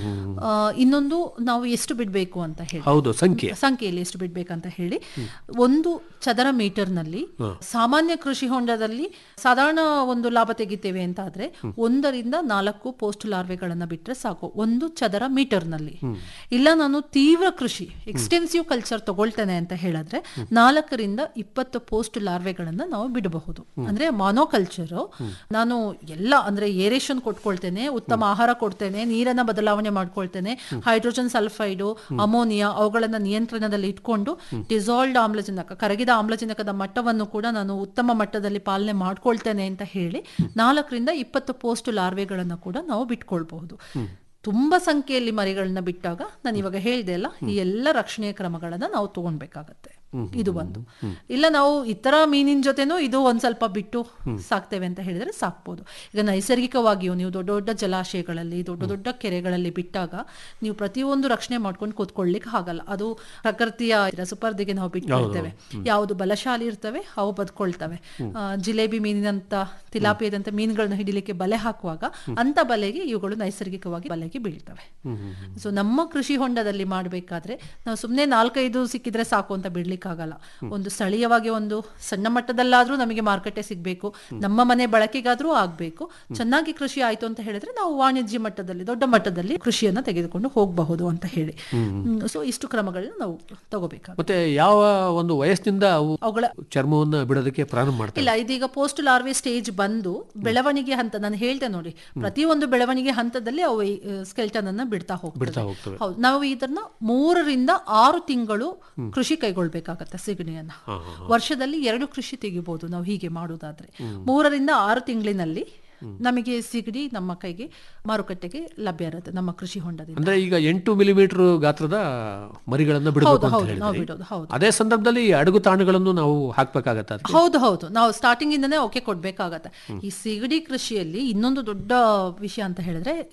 ಆ, ಇನ್ನೊಂದು ನಾವು ಎಷ್ಟು ಬಿಡಬೇಕು ಅಂತ ಹೇಳಿ
ಹೌದು ಸಂಖ್ಯೆ
ಸಂಖ್ಯೆಯಲ್ಲಿ ಎಷ್ಟು ಬಿಡ್ಬೇಕಂತ ಹೇಳಿ ಒಂದು ಚದರ ಮೀಟರ್ನಲ್ಲಿ ಸಾಮಾನ್ಯ ಕೃಷಿ ಹೊಂಡದಲ್ಲಿ ಸಾಧಾರಣ ಒಂದು ಲಾಭ ತೆಗಿತೇವೆ ಅಂತ ಆದ್ರೆ ಒಂದರಿಂದ ನಾಲ್ಕು ಪೋಸ್ಟ್ ಲಾರ್ವೆಗಳನ್ನ ಬಿಟ್ರೆ ಸಾಕು ಒಂದು ಚದರ ಮೀಟರ್ನಲ್ಲಿ ಇಲ್ಲ ನಾನು ತೀವ್ರ ಕೃಷಿ ಎಕ್ಸ್ಟೆನ್ಸಿವ್ ಕಲ್ಚರ್ ತಗೊಳ್ತೇನೆ ಅಂತ ಹೇಳಿದ್ರೆ ನಾಲ್ಕರಿಂದ ಇಪ್ಪತ್ತು ಪೋಸ್ಟ್ ಲಾರ್ವೆಗಳನ್ನ ನಾವು ಬಿಡಬಹುದು ಅಂದ್ರೆ ಮಾನೋಕಲ್ಚರ್ ನಾನು ಎಲ್ಲ ಅಂದ್ರೆ ಏರೇಷನ್ ಕೊಟ್ಕೊಳ್ತೇನೆ ಉತ್ತಮ ಆಹಾರ ಕೊಡ್ತೇನೆ ನೀರನ್ನ ಬದಲಾವಣೆ ಮಾಡ್ಕೊಳ್ತೇನೆ ಹೈಡ್ರೋಜನ್ ಸಲ್ಫೈಡು ಅಮೋನಿಯಾ ಅವುಗಳನ್ನ ನಿಯಂತ್ರಣದಲ್ಲಿ ಇಟ್ಕೊಂಡು ಡಿಸಾಲ್ವ್ಡ್ ಆಮ್ಲಜನಕ ಕರಗಿದ ಆಮ್ಲಜನಕದ ಮಟ್ಟವನ್ನು ಕೂಡ ನಾನು ಉತ್ತಮ ಮಟ್ಟದಲ್ಲಿ ಪಾಲನೆ ಮಾಡ್ಕೊಳ್ತೇನೆ ಅಂತ ಹೇಳಿ ನಾಲ್ಕರಿಂದ ಇಪ್ಪತ್ತು ಪೋಸ್ಟ್ ಲಾರ್ವೆಗಳನ್ನ ಕೂಡ ನಾವು ಬಿಟ್ಕೊಳ್ಬಹುದು ತುಂಬಾ ಸಂಖ್ಯೆಯಲ್ಲಿ ಮರಿಗಳನ್ನ ಬಿಟ್ಟಾಗ ನಾನು ಇವಾಗ ಹೇಳ್ದೆ ಅಲ್ಲ ಈ ಎಲ್ಲ ರಕ್ಷಣೆಯ ಕ್ರಮಗಳನ್ನ ನಾವು ತಗೊಳ್ಬೇಕಾಗತ್ತೆ ಇದು ಒಂದು ಇಲ್ಲ ನಾವು ಇತರ ಮೀನಿನ ಜೊತೆನೂ ಇದು ಒಂದ್ ಸ್ವಲ್ಪ ಬಿಟ್ಟು ಸಾಕ್ತೇವೆ ಅಂತ ಹೇಳಿದ್ರೆ ಸಾಕ್ಬೋದು ಈಗ ನೈಸರ್ಗಿಕವಾಗಿಯೂ ನೀವು ದೊಡ್ಡ ದೊಡ್ಡ ಜಲಾಶಯಗಳಲ್ಲಿ ದೊಡ್ಡ ದೊಡ್ಡ ಕೆರೆಗಳಲ್ಲಿ ಬಿಟ್ಟಾಗ ನೀವು ಪ್ರತಿಯೊಂದು ರಕ್ಷಣೆ ಮಾಡ್ಕೊಂಡು ಕೂತ್ಕೊಳ್ಳಿಕ್ಕೆ ಆಗಲ್ಲ ಅದು ಪ್ರಕೃತಿಯ ಸುಪರ್ದಿಗೆ ನಾವು ಬಿಟ್ಟಿರ್ತೇವೆ ಯಾವುದು ಬಲಶಾಲಿ ಇರ್ತವೆ ಅವು ಬದುಕೊಳ್ತವೆ ಆ, ಜಿಲೇಬಿ ಮೀನಿನಂತ ತಿಲಾಪಿಯದಂತ ಮೀನುಗಳನ್ನ ಹಿಡಿಲಿಕ್ಕೆ ಬಲೆ ಹಾಕುವಾಗ ಅಂತ ಬಲೆಗೆ ಇವುಗಳು ನೈಸರ್ಗಿಕವಾಗಿ ಬಲೆಗೆ ಬೀಳ್ತವೆ ಸೊ ನಮ್ಮ ಕೃಷಿ ಹೊಂಡದಲ್ಲಿ ಮಾಡಬೇಕಾದ್ರೆ ನಾವು ಸುಮ್ಮನೆ ನಾಲ್ಕೈದು ಸಿಕ್ಕಿದ್ರೆ ಸಾಕು ಅಂತ ಬಿಡ್ಲಿಕ್ಕಾಗಲ್ಲ ಒಂದು ಸ್ಥಳೀಯವಾಗಿ ಒಂದು ಸಣ್ಣ ಮಟ್ಟದಲ್ಲಾದ್ರೂ ನಮಗೆ ಮಾರುಕಟ್ಟೆ ಸಿಗ್ಬೇಕು ನಮ್ಮ ಮನೆ ಬಳಕೆಗಾದ್ರೂ ಆಗ್ಬೇಕು ಚೆನ್ನಾಗಿ ಕೃಷಿ ಆಯ್ತು ಅಂತ ಹೇಳಿದ್ರೆ ನಾವು ವಾಣಿಜ್ಯ ಮಟ್ಟದಲ್ಲಿ ದೊಡ್ಡ ಮಟ್ಟದಲ್ಲಿ ಕೃಷಿಯನ್ನ ತೆಗೆದುಕೊಂಡು ಹೋಗಬಹುದು ಅಂತ ಹೇಳಿ ಸೊ ಇಷ್ಟು ಕ್ರಮಗಳನ್ನ ನಾವು ತಗೋಬೇಕಾಗುತ್ತೆ
ಮತ್ತೆ ಯಾವ ಒಂದು ವಯಸ್ಸಿನಿಂದ ಅವು
ಅವುಗಳ
ಚರ್ಮವನ್ನ ಬಿಡೋದಕ್ಕೆ ಪ್ರಾರಂಭ ಮಾಡ್ತಾರೆ
ಇಲ್ಲ ಇದೀಗ ಪೋಸ್ಟ್ ಲಾರ್ವೆ ಸ್ಟೇಜ್ ಬಂದು ಬೆಳವಣಿಗೆ ಹಂತ ನಾನು ಹೇಳ್ದೆ ನೋಡಿ ಪ್ರತಿಯೊಂದು ಬೆಳವಣಿಗೆ ಹಂತದಲ್ಲಿ ಅವು ಸ್ಕೆಲ್ಟನ್ ಅನ್ನ ಬಿಡ್ತಾ
ಬಿಡ್ತಾ
ಹೋಗ್ತವೆ
ಹೋಗ್ತವೆ.
ಹೌದು ನಾವು ಇದನ್ನ ಮೂರರಿಂದ ಆರು ತಿಂಗಳು ಕೃಷಿ ಕೈಗೊಳ್ಬೇಕಾಗತ್ತೆ ಸಿಗಣಿಯನ್ನ ವರ್ಷದಲ್ಲಿ ಎರಡು ಕೃಷಿ ತೆಗಿಬಹುದು ನಾವು ಹೀಗೆ ಮಾಡುವುದಾದ್ರೆ ಮೂರರಿಂದ ಆರು ತಿಂಗಳಿನಲ್ಲಿ ನಮಗೆ ಸಿಗಡಿ ನಮ್ಮ ಕೈಗೆ ಮಾರುಕಟ್ಟೆಗೆ ಲಭ್ಯ ಇರುತ್ತೆ ನಮ್ಮ ಕೃಷಿ ಹೊಂಡದಿಂದ
ಅಂದ್ರೆ ಈಗ ಎಂಟು ಮಿಲಿಮೀಟರ್ ಗಾತ್ರದ ಮರಿಗಳನ್ನ ಬಿಡಬೇಕು
ಹೌದು
ಅಂತ
ಹೌದು ನಾವು
ಹೇಳಿದ್ರಿ
ಬಿಡೋದು ಹೌದು
ಅದೇ ಸಂದರ್ಭದಲ್ಲಿ ಅಡುಗು ತಾಣಗಳನ್ನು ನಾವು ಹಾಕ್ಬೇಕಾಗತ್ತ ಅದಕ್ಕೆ?
ಹೌದು ಹೌದು ನಾವು ಸ್ಟಾರ್ಟಿಂಗ್ ಇಂದನೇ ಓಕೆ ಕೊಡ್ಬೇಕಾಗತ್ತೆ ಈ ಸಿಗಡಿ ಕೃಷಿಯಲ್ಲಿ ಇನ್ನೊಂದು ದೊಡ್ಡ ವಿಷಯ ಅಂತ ಹೇಳಿದ್ರೆ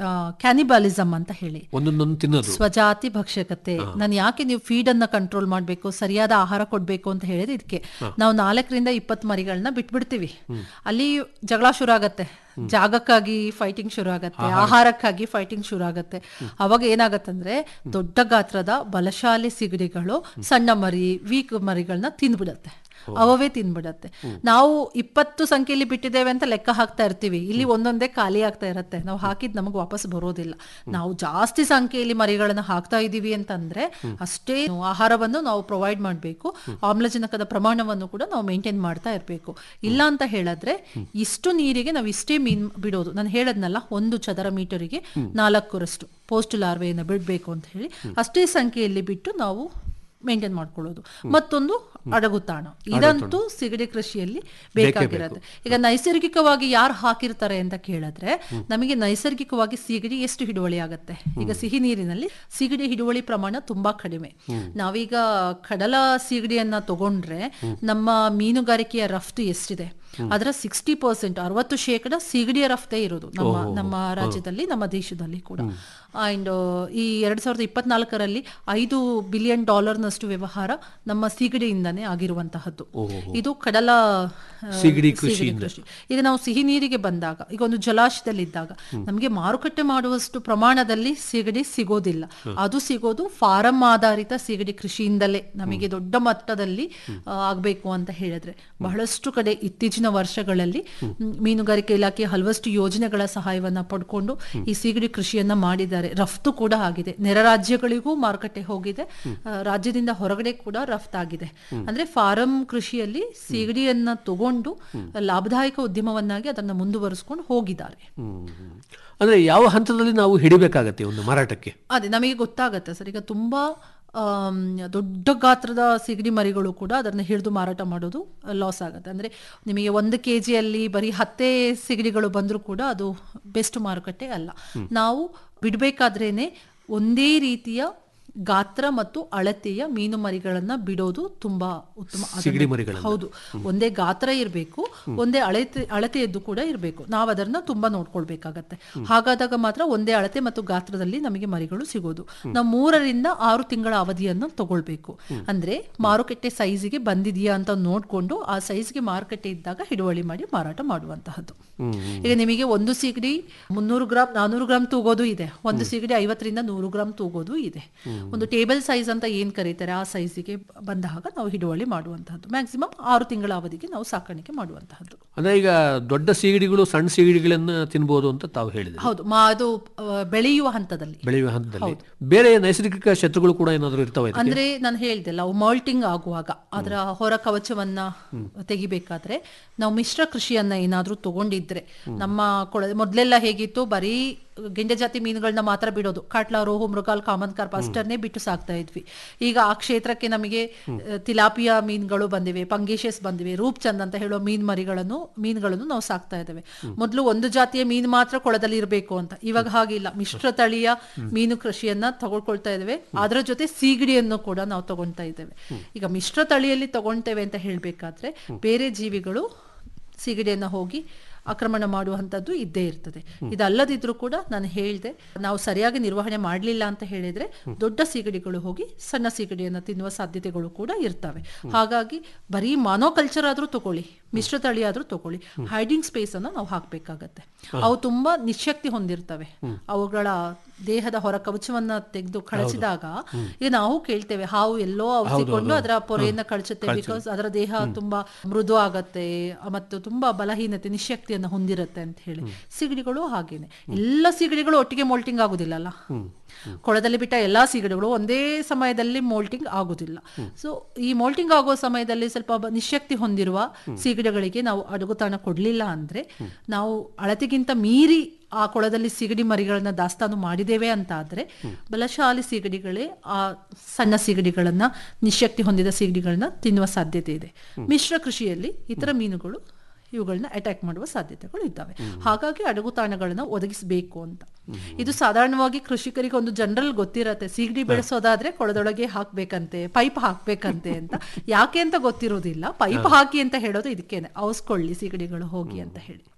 ಕ್ಯಾನಿಬಾಲಿಸಮ್ ಅಂತ ಹೇಳಿ
ಒಂದೊಂದೊಂದು ತಿನ್ನೋದು
ಸ್ವಜಾತಿ ಭಕ್ಷಕತೆ ನಾನು ಯಾಕೆ ನೀವು ಫೀಡ್ ಅನ್ನ ಕಂಟ್ರೋಲ್ ಮಾಡಬೇಕು ಸರಿಯಾದ ಆಹಾರ ಕೊಡಬೇಕು ಅಂತ ಹೇಳಿದ್ರೆ ಇದಕ್ಕೆ ನಾವು ನಾಲ್ಕರಿಂದ ಇಪ್ಪತ್ತು ಮರಿಗಳನ್ನ ಬಿಟ್ಬಿಡ್ತೀವಿ ಅಲ್ಲಿ ಜಗಳ ಶುರು ಆಗತ್ತೆ ಜಾಗಕ್ಕಾಗಿ ಫೈಟಿಂಗ್ ಶುರು ಆಗತ್ತೆ ಆಹಾರಕ್ಕಾಗಿ ಫೈಟಿಂಗ್ ಶುರು ಆಗತ್ತೆ ಅವಾಗ ಏನಾಗತ್ತಂದ್ರೆ ದೊಡ್ಡ ಗಾತ್ರದ ಬಲಶಾಲಿ ಸಿಗಡಿಗಳು ಸಣ್ಣ ಮರಿ ವೀಕ್ ಮರಿಗಳನ್ನ ತಿಂದ್ಬಿಡತ್ತೆ ಅವವೇ ತಿನ್ಬಿಡತ್ತೆ ನಾವು ಇಪ್ಪತ್ತು ಸಂಖ್ಯೆಯಲ್ಲಿ ಬಿಟ್ಟಿದ್ದೇವೆ ಅಂತ ಲೆಕ್ಕ ಹಾಕ್ತಾ ಇರ್ತೀವಿ ಇಲ್ಲಿ ಒಂದೊಂದೇ ಖಾಲಿ ಆಗ್ತಾ ಇರತ್ತೆ ನಾವು ಹಾಕಿದ್ ನಮಗೆ ವಾಪಸ್ ಬರೋದಿಲ್ಲ ನಾವು ಜಾಸ್ತಿ ಸಂಖ್ಯೆಯಲ್ಲಿ ಮರಿಗಳನ್ನ ಹಾಕ್ತಾ ಇದೀವಿ ಅಂತಂದ್ರೆ ಅಷ್ಟೇ ಆಹಾರವನ್ನು ನಾವು ಪ್ರೊವೈಡ್ ಮಾಡಬೇಕು ಆಮ್ಲಜನಕದ ಪ್ರಮಾಣವನ್ನು ಕೂಡ ನಾವು ಮೇಂಟೈನ್ ಮಾಡ್ತಾ ಇರಬೇಕು ಇಲ್ಲ ಅಂತ ಹೇಳಿದ್ರೆ ಇಷ್ಟು ನೀರಿಗೆ ನಾವು ಇಷ್ಟೇ ಮೀನ್ ಬಿಡೋದು ನಾನು ಹೇಳದ್ನಲ್ಲ ಒಂದು ಚದರ ಮೀಟರಿಗೆ ನಾಲ್ಕರಷ್ಟು ಪೋಸ್ಟ್ ಲಾರ್ವೆಯನ್ನು ಬಿಡಬೇಕು ಅಂತ ಹೇಳಿ ಅಷ್ಟೇ ಸಂಖ್ಯೆಯಲ್ಲಿ ಬಿಟ್ಟು ನಾವು ಮೇಂಟೈನ್ ಮಾಡ್ಕೊಳ್ಳೋದು ಮತ್ತೊಂದು ಅಡಗುತಾಣ ಇದಂತೂ ಸಿಗಡಿ ಕೃಷಿಯಲ್ಲಿ ಬೇಕಾಗಿರುತ್ತೆ ಈಗ ನೈಸರ್ಗಿಕವಾಗಿ ಯಾರು ಹಾಕಿರ್ತಾರೆ ಅಂತ ಕೇಳಿದ್ರೆ ನಮಗೆ ನೈಸರ್ಗಿಕವಾಗಿ ಸಿಗಡಿ ಎಷ್ಟು ಹಿಡುವಳಿ ಆಗತ್ತೆ ಈಗ ಸಿಹಿ ನೀರಿನಲ್ಲಿ ಸಿಗಡಿ ಹಿಡುವಳಿ ಪ್ರಮಾಣ ತುಂಬಾ ಕಡಿಮೆ ನಾವೀಗ ಕಡಲ ಸಿಗಡಿಯನ್ನ ತಗೊಂಡ್ರೆ ನಮ್ಮ ಮೀನುಗಾರಿಕೆಯ ರಫ್ತು ಎಷ್ಟಿದೆ ಅದರ ಸಿಕ್ಸ್ಟಿ ಪರ್ಸೆಂಟ್ ಅರವತ್ತು ಶೇಕಡ ಸಿಗಡಿಯ ರಫ್ತೇ ಇರೋದು ನಮ್ಮ ನಮ್ಮ ರಾಜ್ಯದಲ್ಲಿ ನಮ್ಮ ದೇಶದಲ್ಲಿ ಕೂಡ ಅಂಡ್ ಈ ಎರಡ್ ಸಾವಿರದ ಇಪ್ಪತ್ನಾಲ್ಕರಲ್ಲಿ ಐದು ಬಿಲಿಯನ್ ಡಾಲರ್ನಷ್ಟು ವ್ಯವಹಾರ ನಮ್ಮ ಸಿಗಡಿಯಿಂದನೇ ಆಗಿರುವಂತಹದ್ದು ಇದು ಕಡಲ ಆ,
ಸಿಗಡಿ
ಸಿಗಡಿ
ಕೃಷಿಯಿಂದ.
ಕೃಷಿ ಈಗ ನಾವು ಸಿಹಿ ನೀರಿಗೆ ಬಂದಾಗ ಈಗ ಒಂದು ಜಲಾಶಯದಲ್ಲಿ ಇದ್ದಾಗ ನಮಗೆ ಮಾರುಕಟ್ಟೆ ಮಾಡುವಷ್ಟು ಪ್ರಮಾಣದಲ್ಲಿ ಸಿಗಡಿ ಸಿಗೋದಿಲ್ಲ ಅದು ಸಿಗೋದು ಫಾರಂ ಆಧಾರಿತ ಸಿಗಡಿ ಕೃಷಿಯಿಂದಲೇ ನಮಗೆ ದೊಡ್ಡ ಮಟ್ಟದಲ್ಲಿ ಆ, ಆಗ್ಬೇಕು ಅಂತ ಹೇಳಿದ್ರೆ ಬಹಳಷ್ಟು ಕಡೆ ಇತ್ತೀಚಿನ ವರ್ಷಗಳಲ್ಲಿ ಮ್, ಮೀನುಗಾರಿಕೆ ಇಲಾಖೆ ಹಲವಷ್ಟು ಯೋಜನೆಗಳ ಸಹಾಯವನ್ನ ಪಡ್ಕೊಂಡು ಈ ಸಿಗಡಿ ಕೃಷಿಯನ್ನ ಮಾಡಿದ್ದಾರೆ ರಫ್ತು ಕೂಡ ಆಗಿದೆ ನೆರ ರಾಜ್ಯಗಳಿಗೂ ಮಾರುಕಟ್ಟೆ ಹೋಗಿದೆ ಆ, ರಾಜ್ಯದಿಂದ ಹೊರಗಡೆ ಕೂಡ ರಫ್ತಾಗಿದೆ ಅಂದ್ರೆ ಫಾರಂ ಕೃಷಿಯಲ್ಲಿ ಸಿಗಡಿಯನ್ನ ತಗೊಂಡು ಲಾಭದಾಯಕ ಉದ್ಯಮವನ್ನಾಗಿ ಅದನ್ನ ಮುಂದುವರಿಸ್ಕೊಂಡು ಹೋಗಿದ್ದಾರೆ
ಹ್ಮ್. ಅಂದ್ರೆ ಯಾವ ಹಂತದಲ್ಲಿ ನಾವು ಹಿಡಿಬೇಕಾಗತ್ತೆ ಒಂದು ಮಾರಾಟಕ್ಕೆ
ಅದೇ ನಮಗೆ ಗೊತ್ತಾಗತ್ತೆ ಸರ್ ಈಗ ತುಂಬಾ ಆಮ್, ದೊಡ್ಡ ಗಾತ್ರದ ಸಿಗಡಿ ಮರಿಗಳು ಕೂಡ ಅದನ್ನ ಹಿಡಿದು ಮಾರಾಟ ಮಾಡೋದು ಲಾಸ್ ಆಗುತ್ತೆ ಅಂದ್ರೆ ನಿಮಗೆ ಒಂದು ಕೆ ಜಿಯಲ್ಲಿ ಬರೀ ಹತ್ತೇ ಸಿಗಡಿಗಳು ಬಂದರೂ ಕೂಡ ಅದು ಬೆಸ್ಟ್ ಮಾರುಕಟ್ಟೆ ಅಲ್ಲ ನಾವು ಬಿಡಬೇಕಾದ್ರೇನೆ ಒಂದೇ ರೀತಿಯ ಗಾತ್ರ ಮತ್ತು ಅಳತೆಯ ಮೀನು ಮರಿಗಳನ್ನ ಬಿಡೋದು ತುಂಬಾ ಉತ್ತಮ ಅದನ್ನ-
ಸಿಗಡಿ ಮರಿಗಳನ್ನ.
ಹೌದು ಒಂದೇ ಗಾತ್ರ ಇರಬೇಕು ಒಂದೇ ಅಳತೆ ಅಳತೆಯದ್ದು ಕೂಡ ಇರಬೇಕು ನಾವು ಅದನ್ನ ತುಂಬಾ ನೋಡ್ಕೊಳ್ಬೇಕಾಗತ್ತೆ ಹಾಗಾದಾಗ ಮಾತ್ರ ಒಂದೇ ಅಳತೆ ಮತ್ತು ಗಾತ್ರದಲ್ಲಿ ನಮಗೆ ಮರಿಗಳು ಸಿಗೋದು ನಾವು ಮೂರರಿಂದ ಆರು ತಿಂಗಳ ಅವಧಿಯನ್ನು ತಗೊಳ್ಬೇಕು ಅಂದ್ರೆ ಮಾರುಕಟ್ಟೆ ಸೈಜಿಗೆ ಬಂದಿದೆಯಾ ಅಂತ ನೋಡ್ಕೊಂಡು ಆ ಸೈಜ್ಗೆ ಮಾರುಕಟ್ಟೆ ಇದ್ದಾಗ ಹಿಡುವಳಿ ಮಾಡಿ ಮಾರಾಟ ಮಾಡುವಂತಹದ್ದು ಈಗ ನಿಮಗೆ ಒಂದು ಸಿಗಡಿ ಮುನ್ನೂರು ಗ್ರಾಮ್ ನಾನೂರು ಗ್ರಾಮ್ ತೂಗೋದು ಇದೆ ಒಂದು ಸಿಗಡಿ ಐವತ್ತರಿಂದ ನೂರು ಗ್ರಾಮ್ ತೂಗೋದು ಇದೆ ಒಂದು ಟೇಬಲ್ ಸೈಜ್ ಅಂತ ಏನ್ ಕರೀತಾರೆ ಆ ಸೈಜಿಗೆ ಬಂದಾಗ ನಾವು ಹಿಡುವಳಿ ಮಾಡುವಂತಹದ್ದು ಮ್ಯಾಕ್ಸಿಮಮ್ ಆರು ತಿಂಗಳ ಅವಧಿಗೆ ನಾವು ಸಾಕಾಣಿಕೆ ಮಾಡುವಂತಹದ್ದು
ಅಂದ್ರೆ ಈಗ ದೊಡ್ಡ ಸೀಗಡಿಗಳು ಸಣ್ಣ ಸೀಗಡಿಗಳನ್ನ ತಿನ್ಬೋದು ಅಂತ ತಾವು ಹೇಳಿದ್ರಿ
ಹೌದು ಮಾ ಅದು ಆ, ಬೆಳೆಯುವ ಹಂತದಲ್ಲಿ
ಬೆಳೆಯುವ ಹಂತದಲ್ಲಿ ಬೇರೆ ನೈಸರ್ಗಿಕ ಶತ್ರುಗಳು ಕೂಡ ಏನಾದರೂ ಇರ್ತಾವೆ ಇದಕ್ಕೆ?
ಅಂದ್ರೆ ನಾನು ಹೇಳ್ದೆಲ್ಲ ಅವು ಮಾಲ್ಟಿಂಗ್ ಆಗುವಾಗ ಅದರ ಹೊರ ಕವಚವನ್ನ ತೆಗಿಬೇಕಾದ್ರೆ ನಾವು ಮಿಶ್ರ ಕೃಷಿಯನ್ನ ಏನಾದ್ರೂ ತಗೊಂಡಿದ್ರೆ ನಮ್ಮ ಕೊಳ ಮೊದ್ಲೆಲ್ಲ ಹೇಗಿತ್ತು ಬರೀ ಗೆಂಡೆ ಜಾತಿ ಮೀನುಗಳನ್ನ ಮಾತ್ರ ಬಿಡೋದು ಕಾಟ್ಲಾ ರೋಹು ಮೃಗಾಲ್ ಕಾಮನ್ ಕಾರ್ಪ್ ಅಷ್ಟನ್ನೇ ಬಿಟ್ಟು ಸಾಕ್ತಾ ಇದ್ವಿ ಈಗ ಆ ಕ್ಷೇತ್ರಕ್ಕೆ ನಮಗೆ ಆ, ತಿಲಾಪಿಯಾ ಮೀನುಗಳು ಬಂದಿವೆ ಪಂಗೇಶಸ್ ಬಂದಿವೆ ರೂಪ್ಚಂದ್ ಅಂತ ಹೇಳೋ ಮೀನ್ ಮರಿಗಳನ್ನು ಮೀನುಗಳನ್ನು ನಾವು ಸಾಕ್ತಾ ಇದ್ದೇವೆ ಮೊದಲು ಒಂದು ಜಾತಿಯ ಮೀನು ಮಾತ್ರ ಕೊಳದಲ್ಲಿ ಇರಬೇಕು ಅಂತ ಇವಾಗ ಹಾಗಿಲ್ಲ ಮಿಶ್ರ ತಳಿಯ ಮೀನು ಕೃಷಿಯನ್ನ ತಗೊಳ್ಕೊಳ್ತಾ ಇದ್ದೇವೆ ಅದರ ಜೊತೆ ಸೀಗಡಿಯನ್ನು ಕೂಡ ನಾವು ತಗೊಳ್ತಾ ಇದ್ದೇವೆ ಈಗ ಮಿಶ್ರ ತಳಿಯಲ್ಲಿ ತಗೊಳ್ತೇವೆ ಅಂತ ಹೇಳ್ಬೇಕಾದ್ರೆ ಬೇರೆ ಜೀವಿಗಳು ಸಿಗಡಿಯನ್ನ ಹೋಗಿ ಆಕ್ರಮಣ ಮಾಡುವಂಥದ್ದು ಇದ್ದೇ ಇರ್ತದೆ ಇದಲ್ಲದಿದ್ರೂ ಕೂಡ ನಾನು ಹೇಳಿದೆ ನಾವು ಸರಿಯಾಗಿ ನಿರ್ವಹಣೆ ಮಾಡಲಿಲ್ಲ ಅಂತ ಹೇಳಿದ್ರೆ ದೊಡ್ಡ ಸಿಗಡಿಗಳು ಹೋಗಿ ಸಣ್ಣ ಸಿಗಡಿಯನ್ನು ತಿನ್ನುವ ಸಾಧ್ಯತೆಗಳು ಕೂಡ ಇರ್ತವೆ ಹಾಗಾಗಿ ಬರೀ ಮಾನೋಕಲ್ಚರ್ ಆದ್ರೂ ತಗೊಳ್ಳಿ ಮಿಶ್ರ ತಳಿ ಆದ್ರೂ ತಗೊಳ್ಳಿ ಹೈಡಿಂಗ್ ಸ್ಪೇಸ್ ಅನ್ನ ನಾವು ಹಾಕ್ಬೇಕಾಗತ್ತೆ ಅವು ತುಂಬಾ ನಿಶಕ್ತಿ ಹೊಂದಿರ್ತವೆ ಅವುಗಳ ದೇಹದ ಹೊರ ಕವಚವನ್ನ ತೆಗೆದು ಕಳಚಿದಾಗ ಈಗ ನಾವು ಕೇಳ್ತೇವೆ ಹಾವು ಎಲ್ಲೋ ಔಸಿಕೊಂಡು ಅದರ ಪೊರೆಯನ್ನ ಕಳಚುತ್ತೆ ಬಿಕಾಸ್ ಅದರ ದೇಹ ತುಂಬಾ ಮೃದು ಆಗತ್ತೆ ಮತ್ತು ತುಂಬಾ ಬಲಹೀನತೆ ನಿಶಕ್ತಿಯನ್ನ ಹೊಂದಿರುತ್ತೆ ಅಂತ ಹೇಳಿ ಸಿಗಡಿಗಳು ಹಾಗೇನೆ ಎಲ್ಲ ಸಿಗಡಿಗಳು ಒಟ್ಟಿಗೆ ಮೋಲ್ಟಿಂಗ್ ಆಗುದಿಲ್ಲಲ್ಲ ಕೊಳದಲ್ಲಿ ಬಿಟ್ಟ ಎಲ್ಲಾ ಸಿಗಡಿಗಳು ಒಂದೇ ಸಮಯದಲ್ಲಿ ಮೋಲ್ಟಿಂಗ್ ಆಗುದಿಲ್ಲ ಸೊ ಈ ಮೋಲ್ಟಿಂಗ್ ಆಗೋ ಸಮಯದಲ್ಲಿ ಸ್ವಲ್ಪ ಬ- ನಿಶಕ್ತಿ ಹೊಂದಿರುವ ಸಿಗಡಿಗಳಿಗೆ ನಾವು ಅಡಗುತಾಣ ಕೊಡ್ಲಿಲ್ಲ ಅಂದ್ರೆ ನಾವು ಅಳತೆಗಿಂತ ಮೀರಿ ಆ ಕೊಳದಲ್ಲಿ ಸಿಗಡಿ ಮರಿಗಳನ್ನ ದಾಸ್ತಾನು ಮಾಡಿದ್ದೇವೆ ಅಂತ ಆದ್ರೆ ಬಲಶಾಲಿ ಸಿಗಡಿಗಳೇ ಆ ಸಣ್ಣ ಸಿಗಡಿಗಳನ್ನ ನಿಶಕ್ತಿ ಹೊಂದಿದ ಸಿಗಡಿಗಳನ್ನ ತಿನ್ನುವ ಸಾಧ್ಯತೆ ಇದೆ ಮಿಶ್ರ ಕೃಷಿಯಲ್ಲಿ ಇತರ ಮೀನುಗಳು ಇವುಗಳನ್ನ ಅಟ್ಯಾಕ್ ಮಾಡುವ ಸಾಧ್ಯತೆಗಳು ಇದ್ದಾವೆ ಹಾಗಾಗಿ ಅಡಗುತಾಣಗಳನ್ನ ಒದಗಿಸಬೇಕು ಅಂತ ಇದು ಸಾಧಾರಣವಾಗಿ ಕೃಷಿಕರಿಗೆ ಒಂದು ಜನರಲ್ ಗೊತ್ತಿರತ್ತೆ ಸಿಗಡಿ ಬೆಳೆಸೋದಾದ್ರೆ ಕೊಳದೊಳಗೆ ಹಾಕ್ಬೇಕಂತೆ ಪೈಪ್ ಹಾಕ್ಬೇಕಂತೆ ಅಂತ ಯಾಕೆ ಅಂತ ಗೊತ್ತಿರೋದಿಲ್ಲ ಪೈಪ್ ಹಾಕಿ ಅಂತ ಹೇಳೋದು ಇದಕ್ಕೇನೆ ಔಸ್ಕೊಳ್ಳಿ ಸಿಗಡಿಗಳು ಹೋಗಿ ಅಂತ ಹೇಳಿ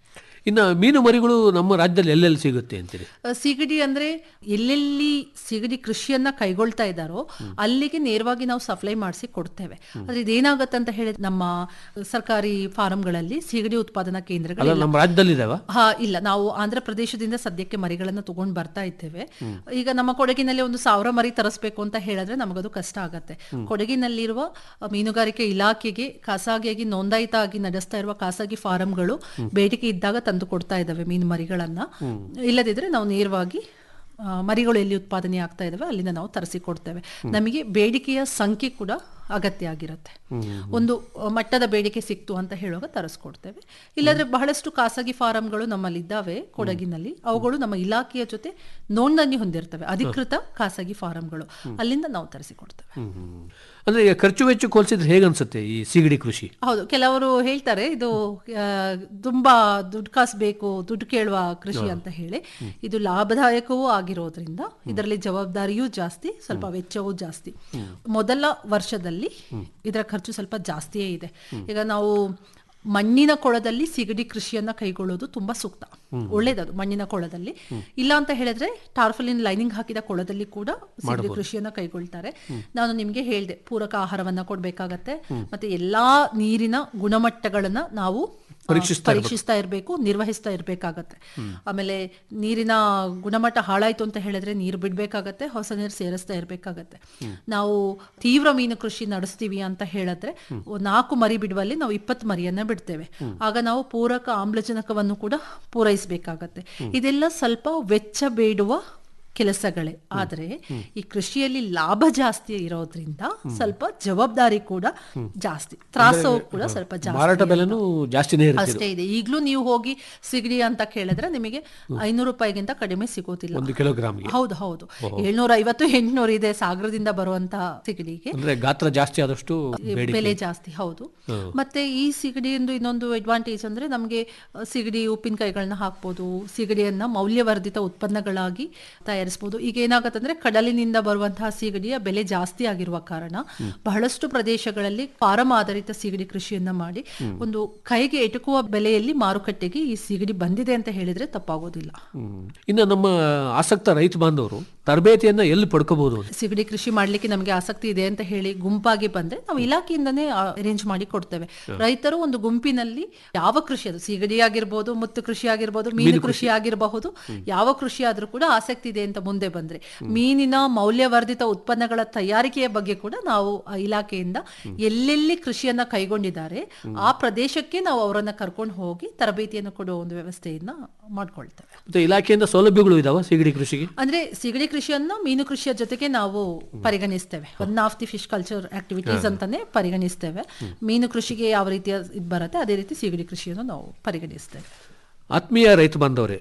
ಇನ್ನು ಮೀನು ಮರಿಗಳು ನಮ್ಮ ರಾಜ್ಯದಲ್ಲಿ ಎಲ್ಲೆಲ್ಲಿ ಸಿಗುತ್ತೆ ಅಂತೀರಿ
ಆ, ಸಿಗಡಿ ಅಂದ್ರೆ ಎಲ್ಲೆಲ್ಲಿ ಸಿಗಡಿ ಕೃಷಿಯನ್ನ ಕೈಗೊಳ್ತಾ ಇದ್ದಾರೋ ಅಲ್ಲಿಗೆ ನೇರವಾಗಿ ನಾವು ಸಪ್ಲೈ ಮಾಡಿಸಿ ಕೊಡ್ತೇವೆ ಆದ್ರೆ ಇದೇನಾಗತ್ತೆ ಅಂತ ಹೇಳಿದ್ರೆ ನಮ್ಮ ಸರ್ಕಾರಿ ಫಾರಂಗಳಲ್ಲಿ ಸಿಗಡಿ ಉತ್ಪಾದನಾ ಕೇಂದ್ರಗಳು
ಅಲ್ಲ ನಮ್ಮ ರಾಜ್ಯದಲ್ಲಿ ಇದಾವ
ಹಾ ಇಲ್ಲ ನಾವು ಆಂಧ್ರ ಪ್ರದೇಶದಿಂದ ಸದ್ಯಕ್ಕೆ ಮರಿಗಳನ್ನ ತಗೊಂಡ್ ಬರ್ತಾ ಇದ್ದೇವೆ ಈಗ ನಮ್ಮ ಕೊಡಗಿನಲ್ಲಿ ಒಂದು ಸಾವಿರ ಮರಿ ತರಿಸ್ಬೇಕು ಅಂತ ಹೇಳಿದ್ರೆ ನಮಗದು ಕಷ್ಟ ಆಗತ್ತೆ ಕೊಡಗಿನಲ್ಲಿರುವ ಅ, ಮೀನುಗಾರಿಕೆ ಇಲಾಖೆಗೆ ಖಾಸಗಿಯಾಗಿ ನೋಂದಾಯಿತ ಆಗಿ ನಡೆಸ್ತಾ ಇರುವ ಖಾಸಗಿ ಫಾರಂಗಳು ಬೇಡಿಕೆ ಇದ್ದಾಗ ತಂದು ಕೊಡ್ತಾ ಇದ್ದಾವೆ ಮೀನು ಮರಿಗಳನ್ನ ಇಲ್ಲದಿದ್ರೆ ನಾವು ನೇರವಾಗಿ ಆ, ಮರಿಗಳು ಎಲ್ಲಿ ಉತ್ಪಾದನೆ ಆಗ್ತಾ ಇದಾವೆ ಅಲ್ಲಿಂದ ನಾವು ತರಿಸಿ ಕೊಡ್ತೇವೆ ನಮಗೆ ಬೇಡಿಕೆಯ ಸಂಖ್ಯೆ ಕೂಡ ಅಗತ್ಯ ಆಗಿರುತ್ತೆ ಒಂದು ಅ, ಮಟ್ಟದ ಬೇಡಿಕೆ ಸಿಕ್ತು ಅಂತ ಹೇಳುವಾಗ ತರಿಸ್ಕೊಡ್ತೇವೆ ಇಲ್ಲಾಂದ್ರೆ ಬಹಳಷ್ಟು ಖಾಸಗಿ ಫಾರಂಗಳು ನಮ್ಮಲ್ಲಿ ಇದ್ದಾವೆ ಕೊಡಗಿನಲ್ಲಿ ಅವುಗಳು ನಮ್ಮ ಇಲಾಖೆಯ ಜೊತೆ ನೋಂದಣಿ ಹೊಂದಿರ್ತವೆ ಅಧಿಕೃತ ಖಾಸಗಿ ಫಾರಂಗಳು ಅಲ್ಲಿಂದ ನಾವು ತರಿಸಿಕೊಡ್ತೇವೆ
ಅಂದ್ರೆ ಈಗ ಖರ್ಚು ವೆಚ್ಚ ಹೋಲಿಸಿದ್ರೆ ಹೇಗನ್ಸುತ್ತೆ ಈ ಸಿಗಡಿ ಕೃಷಿ
ಹೌದು ಕೆಲವರು ಹೇಳ್ತಾರೆ ಇದು ಆ, ತುಂಬಾ ದುಡ್ಡು ಕಾಸು ಬೇಕು ದುಡ್ಡು ಕೇಳುವ ಕೃಷಿ ಅಂತ ಹೇಳಿ ಇದು ಲಾಭದಾಯಕವೂ ಆಗಿರೋದ್ರಿಂದ ಇದರಲ್ಲಿ ಜವಾಬ್ದಾರಿಯೂ ಜಾಸ್ತಿ ಸ್ವಲ್ಪ ವೆಚ್ಚವೂ ಜಾಸ್ತಿ ಮೊದಲ ವರ್ಷದಲ್ಲಿ ಇದರ ಖರ್ಚು ಸ್ವಲ್ಪ ಜಾಸ್ತಿಯೇ ಇದೆ ಈಗ ನಾವು ಮಣ್ಣಿನ ಕೊಳದಲ್ಲಿ ಸಿಗಡಿ ಕೃಷಿಯನ್ನ ಕೈಗೊಳ್ಳೋದು ತುಂಬಾ ಸೂಕ್ತ ಒಳ್ಳೇದದು ಮಣ್ಣಿನ ಕೊಳದಲ್ಲಿ ಇಲ್ಲ ಅಂತ ಹೇಳಿದ್ರೆ ಟಾರ್ಫಲಿನ್ ಲೈನಿಂಗ್ ಹಾಕಿದ ಕೊಳದಲ್ಲಿ ಕೂಡ ಸಿಗಡಿ ಕೃಷಿಯನ್ನ ಕೈಗೊಳ್ತಾರೆ ನಾನು ನಿಮ್ಗೆ ಹೇಳ್ದೆ ಪೂರಕ ಆಹಾರವನ್ನ ಕೊಡ್ಬೇಕಾಗತ್ತೆ ಮತ್ತೆ ಎಲ್ಲಾ ನೀರಿನ ಗುಣಮಟ್ಟಗಳನ್ನ ನಾವು ಆ,
ಪರೀಕ್ಷಿಸ್ತಾ
ಪರೀಕ್ಷಿಸ್ತಾ ಇರಬೇಕು ನಿರ್ವಹಿಸ್ತಾ ಇರಬೇಕಾಗತ್ತೆ ಆಮೇಲೆ ನೀರಿನ ಗುಣಮಟ್ಟ ಹಾಳಾಯ್ತು ಅಂತ ಹೇಳಿದ್ರೆ ನೀರು ಬಿಡ್ಬೇಕಾಗತ್ತೆ ಹೊಸ ನೀರು ಸೇರಿಸ್ತಾ ಇರಬೇಕಾಗತ್ತೆ ನಾವು ತೀವ್ರ ಮೀನು ಕೃಷಿ ನಡೆಸ್ತೀವಿ ಅಂತ ಹೇಳಿದ್ರೆ ನಾಲ್ಕು ಮರಿ ಬಿಡುವಲ್ಲಿ ನಾವು ಇಪ್ಪತ್ತು ಮರಿಯನ್ನ ಬಿಡ್ತೇವೆ ಆಗ ನಾವು ಪೂರಕ ಆಮ್ಲಜನಕವನ್ನು ಕೂಡ ಪೂರೈಸಬೇಕಾಗತ್ತೆ ಇದೆಲ್ಲ ಸ್ವಲ್ಪ ವೆಚ್ಚ ಬೇಡುವ ಕೆಲಸಗಳೇ ಆದರೆ ಈ ಕೃಷಿಯಲ್ಲಿ ಲಾಭ ಜಾಸ್ತಿ ಇರೋದ್ರಿಂದ ಸ್ವಲ್ಪ ಜವಾಬ್ದಾರಿ ಕೂಡ ಜಾಸ್ತಿ ತ್ರಾಸವು ಕೂಡ ಸ್ವಲ್ಪ ಜಾಸ್ತಿ
ಮಾರಾಟ ಬೆಲೆನೂ ಜಾಸ್ತಿನೇ ಇರುತ್ತೆ
ಅಷ್ಟೇ ಇದೆ ಈಗಲೂ ನೀವು ಹೋಗಿ ಸಿಗಡಿ ಅಂತ ಕೇಳಿದ್ರೆ ನಿಮಗೆ ಐನೂರು ರೂಪಾಯಿಗಿಂತ ಕಡಿಮೆ ಸಿಗೋದಿಲ್ಲ
ಒಂದು ಕಿಲೋಗ್ರಾಮ್ಗೆ
ಹೌದು ಹೌದು ಏಳ್ನೂರ ಐವತ್ತು ಎಂಟ್ನೂರು ಇದೆ ಸಾಗರದಿಂದ ಬರುವಂತಹ ಸಿಗಡಿಗೆ
ಅಂದ್ರೆ ಗಾತ್ರ ಜಾಸ್ತಿ ಆದಷ್ಟು ಬೇಡಿಕೆ
ಬೆಲೆ ಜಾಸ್ತಿ ಹೌದು ಮತ್ತೆ ಈ ಸಿಗಡಿಯಿಂದ ಇನ್ನೊಂದು ಅಡ್ವಾಂಟೇಜ್ ಅಂದ್ರೆ ನಮಗೆ ಅಹ್, ಸಿಗಡಿ ಉಪ್ಪಿನಕಾಯಿಗಳನ್ನ ಹಾಕ್ಬೋದು ಸಿಗಡಿಯನ್ನ ಮೌಲ್ಯವರ್ಧಿತ ಉತ್ಪನ್ನಗಳಾಗಿ ತಯಾರಿಸಬಹುದು ಈಗ ಏನಾಗತ್ತಂದ್ರೆ ಕಡಲಿನಿಂದ ಬರುವಂತಹ ಸಿಗಡಿಯ ಬೆಲೆ ಜಾಸ್ತಿ ಆಗಿರುವ ಕಾರಣ ಬಹಳಷ್ಟು ಪ್ರದೇಶಗಳಲ್ಲಿ ಫಾರಂ ಆಧಾರಿತ ಸಿಗಡಿ ಕೃಷಿಯನ್ನ ಮಾಡಿ ಒಂದು ಕೈಗೆ ಎಟುಕುವ ಬೆಲೆಯಲ್ಲಿ ಮಾರುಕಟ್ಟೆಗೆ ಈ ಸಿಗಡಿ ಬಂದಿದೆ ಅಂತ ಹೇಳಿದ್ರೆ ತಪ್ಪಾಗೋದಿಲ್ಲ
ಹ್ಮ್. ಇನ್ನು ನಮ್ಮ ಆಸಕ್ತ ರೈತ ಬಾಂಧವರು ತರಬೇತಿಯನ್ನ ಎಲ್ಲಿ ಪಡ್ಕೋಬಹುದು ಅಂತ
ಸಿಗಡಿ ಕೃಷಿ ಮಾಡ್ಲಿಕ್ಕೆ ನಮಗೆ ಆಸಕ್ತಿ ಇದೆ ಅಂತ ಹೇಳಿ ಗುಂಪಾಗಿ ಬಂದ್ರೆ ನಾವು ಇಲಾಖೆಯಿಂದನೇ ಅರೇಂಜ್ ಮಾಡಿ ಕೊಡ್ತೇವೆ ರೈತರು ಒಂದು ಗುಂಪಿನಲ್ಲಿ ಯಾವ ಕೃಷಿ ಅದು ಸಿಗಡಿ ಆಗಿರ್ಬೋದು ಮುತ್ತು ಕೃಷಿ ಆಗಿರ್ಬೋದು ಮೀನು ಕೃಷಿ ಆಗಿರಬಹುದು ಯಾವ ಕೃಷಿ ಆದ್ರೂ ಕೂಡ ಆಸಕ್ತಿ ಇದೆ ಅಂತ ಮುಂದೆ ಬಂದ್ರೆ ಮೀನಿನ ಮೌಲ್ಯವರ್ಧಿತ ಉತ್ಪನ್ನಗಳ ತಯಾರಿಕೆಯ ಬಗ್ಗೆ ಕೂಡ ನಾವು ಆ ಇಲಾಖೆಯಿಂದ ಎಲ್ಲೆಲ್ಲಿ ಕೃಷಿಯನ್ನ ಕೈಗೊಂಡಿದ್ದಾರೆ ಆ ಪ್ರದೇಶಕ್ಕೆ ನಾವು ಅವರನ್ನ ಕರ್ಕೊಂಡು ಹೋಗಿ ತರಬೇತಿಯನ್ನು ಕೊಡುವ ಒಂದು ವ್ಯವಸ್ಥೆಯನ್ನ ಮಾಡ್ಕೊಳ್ತೇವೆ
ಮತ್ತೆ ಇಲಾಖೆಯಿಂದ ಸೌಲಭ್ಯಗಳು ಇದಾವ ಸಿಗಡಿ ಕೃಷಿಗೆ
ಅಂದ್ರೆ ಸಿಗಡಿ ಕೃಷಿಯನ್ನ ಮೀನು ಕೃಷಿಯ ಜೊತೆಗೆ ನಾವು ಪರಿಗಣಿಸ್ತೇವೆ one of the fish culture activities ಅಂತಾನೆ ಪರಿಗಣಿಸ್ತೇವೆ ಮೀನು ಕೃಷಿಗೆ ಯಾವ ರೀತಿಯ ಇದು ಬರುತ್ತೆ ಅದೇ ರೀತಿ ಸಿಗಡಿ ಕೃಷಿಯನ್ನು ನಾವು ಪರಿಗಣಿಸ್ತೇವೆ
ಆತ್ಮೀಯ ರೈತ ಬಾಂಧವರೇ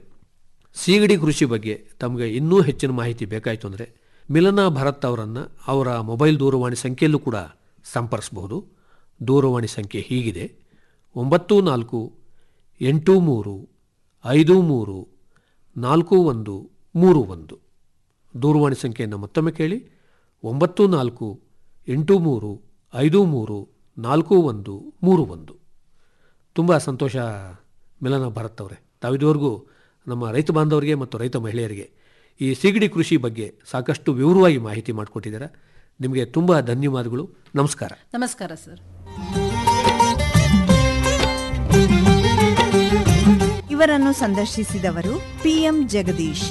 ಸೀಗಡಿ ಕೃಷಿ ಬಗ್ಗೆ ತಮಗೆ ಇನ್ನೂ ಹೆಚ್ಚಿನ ಮಾಹಿತಿ ಬೇಕಾಯಿತು ಅಂದರೆ ಮಿಲನಾ ಭರತ್ ಅವರನ್ನು ಅವರ ಮೊಬೈಲ್ ದೂರವಾಣಿ ಸಂಖ್ಯೆಯಲ್ಲೂ ಕೂಡ ಸಂಪರ್ಸಬಹುದು ದೂರವಾಣಿ ಸಂಖ್ಯೆ ಹೀಗಿದೆ ಒಂಬತ್ತು ನಾಲ್ಕು ಎಂಟು ಮೂರು ಐದು ಮೂರು ನಾಲ್ಕು ಒಂದು ಮೂರು ಒಂದು ದೂರವಾಣಿ ಸಂಖ್ಯೆಯನ್ನು ಮತ್ತೊಮ್ಮೆ ಕೇಳಿ ಒಂಬತ್ತು ನಾಲ್ಕು ಎಂಟು ಮೂರು ಐದು ಮೂರು ನಾಲ್ಕು ಒಂದು ಮೂರು ಒಂದು ತುಂಬ ಸಂತೋಷ ಮಿಲನ ಭರತ್ ಅವರೇ ತಾವಿದುವರೆಗೂ ನಮ್ಮ ರೈತ ಬಾಂಧವರಿಗೆ ಮತ್ತು ರೈತ ಮಹಿಳೆಯರಿಗೆ ಈ ಸಿಗಡಿ ಕೃಷಿ ಬಗ್ಗೆ ಸಾಕಷ್ಟು ವಿವರವಾಗಿ ಮಾಹಿತಿ ಮಾಡಿಕೊಟ್ಟಿದ್ದಾರೆ ನಿಮಗೆ ತುಂಬ ಧನ್ಯವಾದಗಳು ನಮಸ್ಕಾರ
ನಮಸ್ಕಾರ ಸರ್
ಇವರನ್ನು ಸಂದರ್ಶಿಸಿದವರು ಪಿಎಂ ಜಗದೀಶ್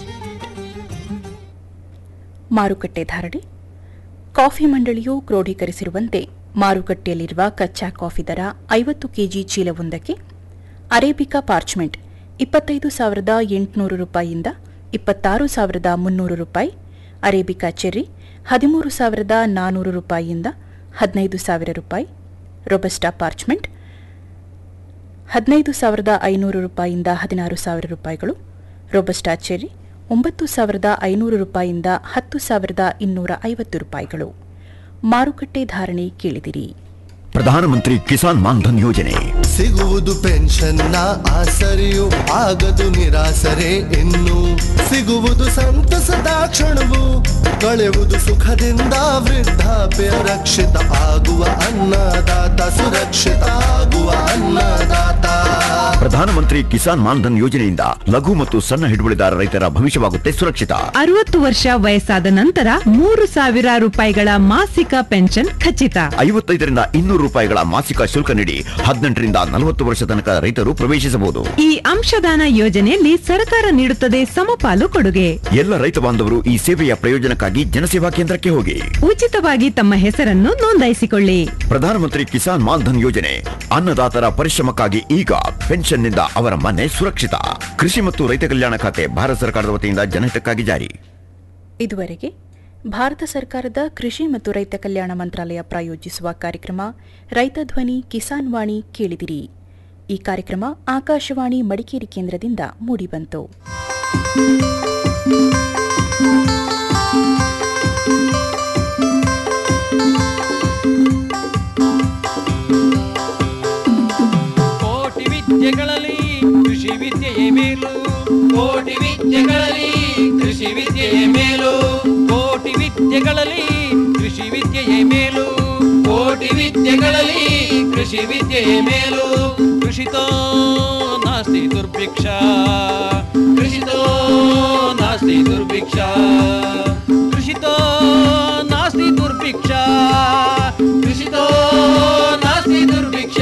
ಮಾರುಕಟ್ಟೆ ಧಾರಣೆ ಕಾಫಿ ಮಂಡಳಿಯು ಕ್ರೋಢೀಕರಿಸಿರುವಂತೆ ಮಾರುಕಟ್ಟೆಯಲ್ಲಿರುವ ಕಚ್ಚಾ ಕಾಫಿ ದರ ಐವತ್ತು ಕೆಜಿ ಚೀಲವೊಂದಕ್ಕೆ ಅರೇಬಿಕಾ ಪಾರ್ಚ್ಮೆಂಟ್ ಇಪ್ಪತ್ತೈದು ಸಾವಿರದ ಎಂಟುನೂರು ರೂಪಾಯಿಯಿಂದ ಇಪ್ಪತ್ತಾರು ಸಾವಿರದ ಮುನ್ನೂರು ರೂಪಾಯಿ ಅರೇಬಿಕಾ ಚೆರ್ರಿ ಹದಿಮೂರು ಸಾವಿರದ ನಾನ್ನೂರು ರೂಪಾಯಿಯಿಂದ ಹದಿನೈದು ಸಾವಿರ ರೂಪಾಯಿ ರೊಬಸ್ಟಾ ಪಾರ್ಚ್ಮೆಂಟ್ ಹದಿನೈದು ಸಾವಿರದ ಐನೂರು ರೂಪಾಯಿಯಿಂದ ಹದಿನಾರು ಸಾವಿರ ರೂಪಾಯಿಗಳು ರೊಬಸ್ಟಾ ಚೆರ್ರಿ ಒಂಬತ್ತು ಸಾವಿರದ ಐನೂರು ರೂಪಾಯಿಯಿಂದ ಹತ್ತು ಸಾವಿರದ ಇನ್ನೂರ ಐವತ್ತು ರೂಪಾಯಿಗಳು ಮಾರುಕಟ್ಟೆ ಧಾರಣೆ ಕೇಳಿದಿರಿ
ಪ್ರಧಾನಮಂತ್ರಿ ಕಿಸಾನ್ ಮಾನ್ಧನ್ ಯೋಜನೆ ಸಿಗುವುದು ಪೆನ್ಷನ್ನ ಆಸರೆಯು ಆಗದು ನಿರಾಸರೆ ಇನ್ನು ಸಿಗುವುದು ಸಂತಸದ ಕ್ಷಣವು ಕಳೆಯುವುದು ಸುಖದಿಂದ ವೃದ್ಧಾಪ್ಯ ರಕ್ಷಿತ ಆಗುವ ಅನ್ನದಾತ ಸುರಕ್ಷಿತ ಆಗುವ ಅನ್ನದಾತ
ಪ್ರಧಾನಮಂತ್ರಿ ಕಿಸಾನ್ ಮಾನ್ಧನ್ ಯೋಜನೆಯಿಂದ ಲಘು ಮತ್ತು ಸಣ್ಣ ಹಿಡುವಳಿದಾರ ರೈತರ ಭವಿಷ್ಯವಾಗುತ್ತೆ ಸುರಕ್ಷಿತ
ಅರವತ್ತು ವರ್ಷ ವಯಸ್ಸಾದ ನಂತರ ಮೂರು ಸಾವಿರ ರೂಪಾಯಿಗಳ ಮಾಸಿಕ ಪೆನ್ಷನ್ ಖಚಿತ
ಐವತ್ತೈದರಿಂದ ಇನ್ನೂರು ರೂಪಾಯಿಗಳ ಮಾಸಿಕ ಶುಲ್ಕ ನೀಡಿ ಹದಿನೆಂಟರಿಂದ ನಲವತ್ತು ವರ್ಷ ತನಕ ರೈತರು ಪ್ರವೇಶಿಸಬಹುದು
ಈ ಅಂಶದಾನ ಯೋಜನೆಯಲ್ಲಿ ಸರ್ಕಾರ ನೀಡುತ್ತದೆ ಸಮಪಾಲು ಕೊಡುಗೆ
ಎಲ್ಲ ರೈತ ಬಾಂಧವರು ಈ ಸೇವೆಯ ಪ್ರಯೋಜನಕ್ಕಾಗಿ ಜನಸೇವಾ ಕೇಂದ್ರಕ್ಕೆ ಹೋಗಿ
ಉಚಿತವಾಗಿ ತಮ್ಮ ಹೆಸರನ್ನು ನೋಂದಾಯಿಸಿಕೊಳ್ಳಿ
ಪ್ರಧಾನಮಂತ್ರಿ ಕಿಸಾನ್ ಮಾನ್ಧನ್ ಯೋಜನೆ ಅನ್ನದಾತರ ಪರಿಶ್ರಮಕ್ಕಾಗಿ ಈಗ ಪೆನ್ಷನ್ನಿಂದ ಅವರ ಮನೆ ಸುರಕ್ಷಿತ ಕೃಷಿ ಮತ್ತು ರೈತ ಕಲ್ಯಾಣ ಖಾತೆ ಭಾರತ ಸರ್ಕಾರದ ವತಿಯಿಂದ ಜನಹಿತಕ್ಕಾಗಿ ಜಾರಿ
ಇದುವರೆಗೆ ಭಾರತ ಸರ್ಕಾರದ ಕೃಷಿ ಮತ್ತು ರೈತ ಕಲ್ಯಾಣ ಮಂತ್ರಾಲಯ ಪ್ರಾಯೋಜಿಸುವ ಕಾರ್ಯಕ್ರಮ ರೈತ ಧ್ವನಿ ಕಿಸಾನ್ ವಾಣಿ ಕೇಳಿದಿರಿ ಈ ಕಾರ್ಯಕ್ರಮ ಆಕಾಶವಾಣಿ ಮಡಿಕೇರಿ ಕೇಂದ್ರದಿಂದ ಮೂಡಿಬಂತು
ಕೋಟಿ ವಿದ್ಯೆಗಳಲ್ಲಿ ಕೃಷಿ ವಿದ್ಯೆಯೇ ಮೇಲು ಕೋಟಿ ವಿದ್ಯೆಗಳಲ್ಲಿ ಕೃಷಿ ವಿದ್ಯೆಯೇ ಮೇಲು ಕೋಟಿ ವಿದ್ಯೆಗಳಲ್ಲಿ ಕೃಷಿ ವಿದ್ಯೆಯೇ ಮೇಲು ಕೋಟಿ ವಿದ್ಯೆಗಳಲ್ಲಿ ಕೃಷಿ ವಿದ್ಯೆಯೇ ಮೇಲು ಕೃಷಿತೋ ನಾಸ್ತಿ ದುರ್ಭಿಕ್ಷ ಕೃಷಿತೋ ನಾಸ್ತಿ ದುರ್ಭಿಕ್ಷ ಕೃಷಿತೋ ನಾಸ್ತಿ ದುರ್ಭಿಕ್ಷ ಕೃಷಿತೋ ನಾಸ್ತಿ ದುರ್ಭಿಕ್ಷ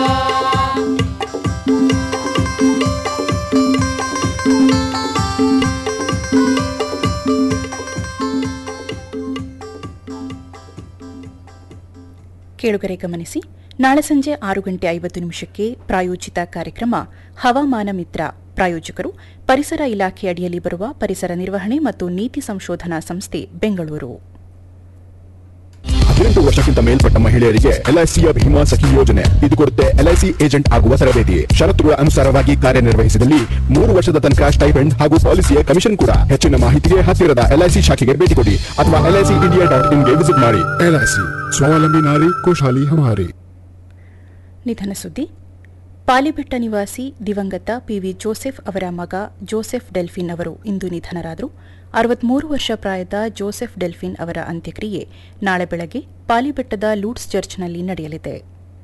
ಕೇಳುಗರೆ ಗಮನಿಸಿ ನಾಳೆ ಸಂಜೆ ಆರು ಗಂಟೆ ಐವತ್ತು ನಿಮಿಷಕ್ಕೆ ಪ್ರಾಯೋಜಿತ ಕಾರ್ಯಕ್ರಮ ಹವಾಮಾನ ಮಿತ್ರ ಪ್ರಾಯೋಜಕರು ಪರಿಸರ ಇಲಾಖೆ ಅಡಿಯಲ್ಲಿ ಬರುವ ಪರಿಸರ ನಿರ್ವಹಣೆ ಮತ್ತು ನೀತಿ ಸಂಶೋಧನಾ ಸಂಸ್ಥೆ ಬೆಂಗಳೂರು
ಹದಿನೆಂಟು ವರ್ಷಕ್ಕಿಂತ ಮೇಲ್ಪಟ್ಟ ಮಹಿಳೆಯರಿಗೆ ಎಲ್ಐಸಿಯ ಭೀಮಾ ಸಖಿ ಯೋಜನೆ ಇದು ಕೊಡುತ್ತೆ ಎಲ್ಐಸಿ ಏಜೆಂಟ್ ಆಗುವ ತರಬೇತಿ ಷರತ್ತುಗಳ ಅನುಸಾರವಾಗಿ ಕಾರ್ಯನಿರ್ವಹಿಸಿದಲ್ಲಿ ಮೂರು ವರ್ಷದ ತನಕ ಸ್ಟೈಪೆಂಡ್ ಹಾಗೂ ಪಾಲಿಸಿಯ ಕಮಿಷನ್ ಕೂಡ ಹೆಚ್ಚಿನ ಮಾಹಿತಿಗೆ ಹತ್ತಿರದ ಎಲ್ಐಸಿ ಶಾಖೆಗೆ ಭೇಟಿ ಕೊಡಿ ಅಥವಾ ಎಲ್ಐಸಿ ಇಂಡಿಯಾ ಡಾಟ್ ಇನ್ಗೆ ವಿಸಿಟ್ ಮಾಡಿ ಎಲ್ಐಸಿ ಸ್ವಾವಲಂಬಿ ನಾರಿ ಖುಷಾಲಿ ಹಮಾರಿ
ನಿಧನ ಸುದ್ದಿ ಪಾಲಿಬೆಟ್ಟ ನಿವಾಸಿ ದಿವಂಗತ ಪಿವಿ ಜೋಸೆಫ್ ಅವರ ಮಗ ಜೋಸೆಫ್ ಡೆಲ್ಫಿನ್ ಅವರು ಇಂದು ನಿಧನರಾದರು ಅರವತ್ಮೂರು ವರ್ಷ ಪ್ರಾಯದ ಜೋಸೆಫ್ ಡೆಲ್ಫಿನ್ ಅವರ ಅಂತ್ಯಕ್ರಿಯೆ ನಾಳೆ ಬೆಳಗ್ಗೆ ಪಾಲಿಬೆಟ್ಟದ ಲೂಟ್ಸ್ ಚರ್ಚ್ನಲ್ಲಿ ನಡೆಯಲಿದೆ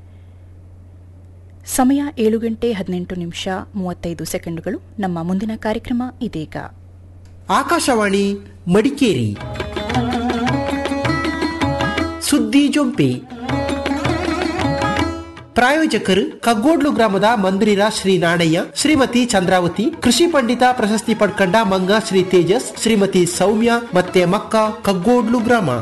ಸಮಯ ಏಳು ಗಂಟೆ ಹದಿನೆಂಟು ನಿಮಿಷ ಮೂವತ್ತೈದು ಸೆಕೆಂಡುಗಳು ನಮ್ಮ ಮುಂದಿನ ಕಾರ್ಯಕ್ರಮ ಇದೀಗ
ಆಕಾಶವಾಣಿ ಮಡಿಕೇರಿ ಸುದ್ದಿ ಜೊಂಪಿ ಪ್ರಾಯೋಜಕರು ಕಗ್ಗೋಡ್ಲು ಗ್ರಾಮದ ಮಂದಿರ ಶ್ರೀ ನಾಣಯ್ಯ ಶ್ರೀಮತಿ ಚಂದ್ರಾವತಿ ಕೃಷಿ ಪಂಡಿತ ಪ್ರಶಸ್ತಿ ಪಡ್ಕಂಡ ಮಂಗ ಶ್ರೀ ತೇಜಸ್ ಶ್ರೀಮತಿ ಸೌಮ್ಯ ಮತ್ತೆ ಮಕ್ಕ ಕಗ್ಗೋಡ್ಲು ಗ್ರಾಮ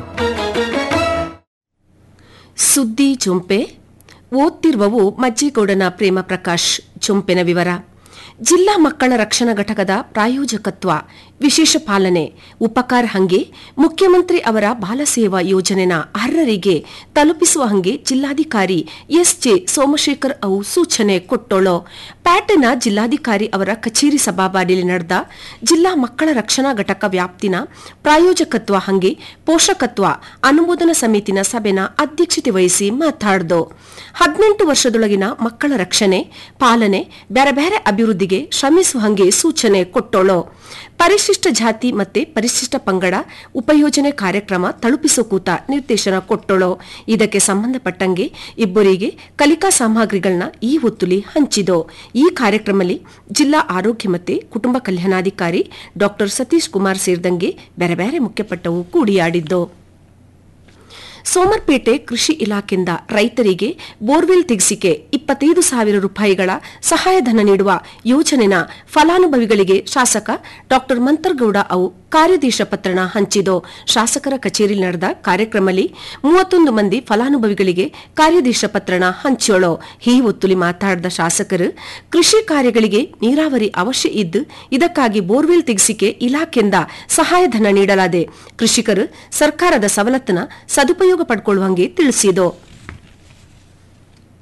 ಸುದ್ದಿ ಚುಂಪೆ ಓದ್ತಿರುವವು ಮಜ್ಜೇಗೌಡನ ಪ್ರೇಮ ಪ್ರಕಾಶ್ ಚುಂಪಿನ ವಿವರ ಜಿಲ್ಲಾ ಮಕ್ಕಳ ರಕ್ಷಣಾ ಘಟಕದ ಪ್ರಾಯೋಜಕತ್ವ ವಿಶೇಷ ಪಾಲನೆ ಉಪಕಾರ ಹಂಗೆ ಮುಖ್ಯಮಂತ್ರಿ ಅವರ ಬಾಲಸೇವಾ ಯೋಜನೆನ ಅರ್ಹರಿಗೆ ತಲುಪಿಸುವ ಹಂಗೆ ಜಿಲ್ಲಾಧಿಕಾರಿ ಎಸ್ ಜೆ ಸೋಮಶೇಖರ್ ಅವು ಸೂಚನೆ ಕೊಟ್ಟೋಳು ಪ್ಯಾಟನ ಜಿಲ್ಲಾಧಿಕಾರಿ ಅವರ ಕಚೇರಿ ಸಭಾಬಾಡಿಲಿ ನಡೆದ ಜಿಲ್ಲಾ ಮಕ್ಕಳ ರಕ್ಷಣಾ ಘಟಕ ವ್ಯಾಪ್ತಿನ ಪ್ರಾಯೋಜಕತ್ವ ಹಂಗೆ ಪೋಷಕತ್ವ ಅನುಮೋದನಾ ಸಮಿತಿನ ಸಭೆನ ಅಧ್ಯಕ್ಷತೆ ವಹಿಸಿ ಮಾತಾಡ್ದು ಹದಿನೆಂಟು ವರ್ಷದೊಳಗಿನ ಮಕ್ಕಳ ರಕ್ಷಣೆ ಪಾಲನೆ ಬೇರೆ ಬೇರೆ ಅಭಿವೃದ್ಧಿಗೆ ಶ್ರಮಿಸುವ ಹಂಗೆ ಸೂಚನೆ ಕೊಟ್ಟೋಳು ಪರಿಶಿಷ್ಟ ಜಾತಿ ಮತ್ತೆ ಪರಿಶಿಷ್ಟ ಪಂಗಡ ಉಪಯೋಜನೆ ಕಾರ್ಯಕ್ರಮ ತಲುಪಿಸೋ ಕೂತ ನಿರ್ದೇಶನ ಕೊಟ್ಟೋಳು ಇದಕ್ಕೆ ಸಂಬಂಧಪಟ್ಟಂಗೆ ಇಬ್ಬರಿಗೆ ಕಲಿಕಾ ಸಾಮಗ್ರಿಗಳನ್ನ ಈ ಹೊತ್ತುಲಿ ಹಂಚಿದೋ ಈ ಕಾರ್ಯಕ್ರಮದಲ್ಲಿ ಜಿಲ್ಲಾ ಆರೋಗ್ಯ ಮತ್ತೆ ಕುಟುಂಬ ಕಲ್ಯಾಣಾಧಿಕಾರಿ ಡಾಕ್ಟರ್ ಸತೀಶ್ ಕುಮಾರ್ ಸೇರಿದಂಗೆ ಬೇರೆ ಬೇರೆ ಮುಖ್ಯಪಟ್ಟವು ಕೂಡಿಯಾಡಿದ್ದು ಸೋಮರ್ಪೇಟೆ ಕೃಷಿ ಇಲಾಖೆಯಿಂದ ರೈತರಿಗೆ ಬೋರ್ವೆಲ್ ತೆಗೆಸಿಕೆ ಇಪ್ಪತ್ತೈದು ಸಾವಿರ ರೂಪಾಯಿಗಳ ಸಹಾಯಧನ ನೀಡುವ ಯೋಜನೆನ ಫಲಾನುಭವಿಗಳಿಗೆ ಶಾಸಕ ಡಾಕ್ಟರ್ ಮಂತರ್ಗೌಡ ಅವು ಕಾರ್ಯದೇಶ ಪತ್ರಣ ಹಂಚಿದ್ದು ಶಾಸಕರ ಕಚೇರಿ ನಡೆದ ಕಾರ್ಯಕ್ರಮದಲ್ಲಿ ಮೂವತ್ತೊಂದು ಮಂದಿ ಫಲಾನುಭವಿಗಳಿಗೆ ಕಾರ್ಯದೇಶ ಪತ್ರಣ ಹಂಚೋಳು ಈ ಒತ್ತುಲಿ ಮಾತಾಡಿದ ಶಾಸಕರು ಕೃಷಿ ಕಾರ್ಯಗಳಿಗೆ ನೀರಾವರಿ ಅವಶ್ಯ ಇದ್ದು ಇದಕ್ಕಾಗಿ ಬೋರ್ವೆಲ್ ತೆಗೆಸಿಕೆ ಇಲಾಖೆಯಿಂದ ಸಹಾಯಧನ ನೀಡಲಾದೆ ಕೃಷಿಕರು ಸರ್ಕಾರದ ಸವಲತ್ತನ್ನ ಸದುಪಯೋಗ ಪಡ್ಕೊಳ್ಳುವಂಗೆ ತಿಳಿಸಿದ್ದು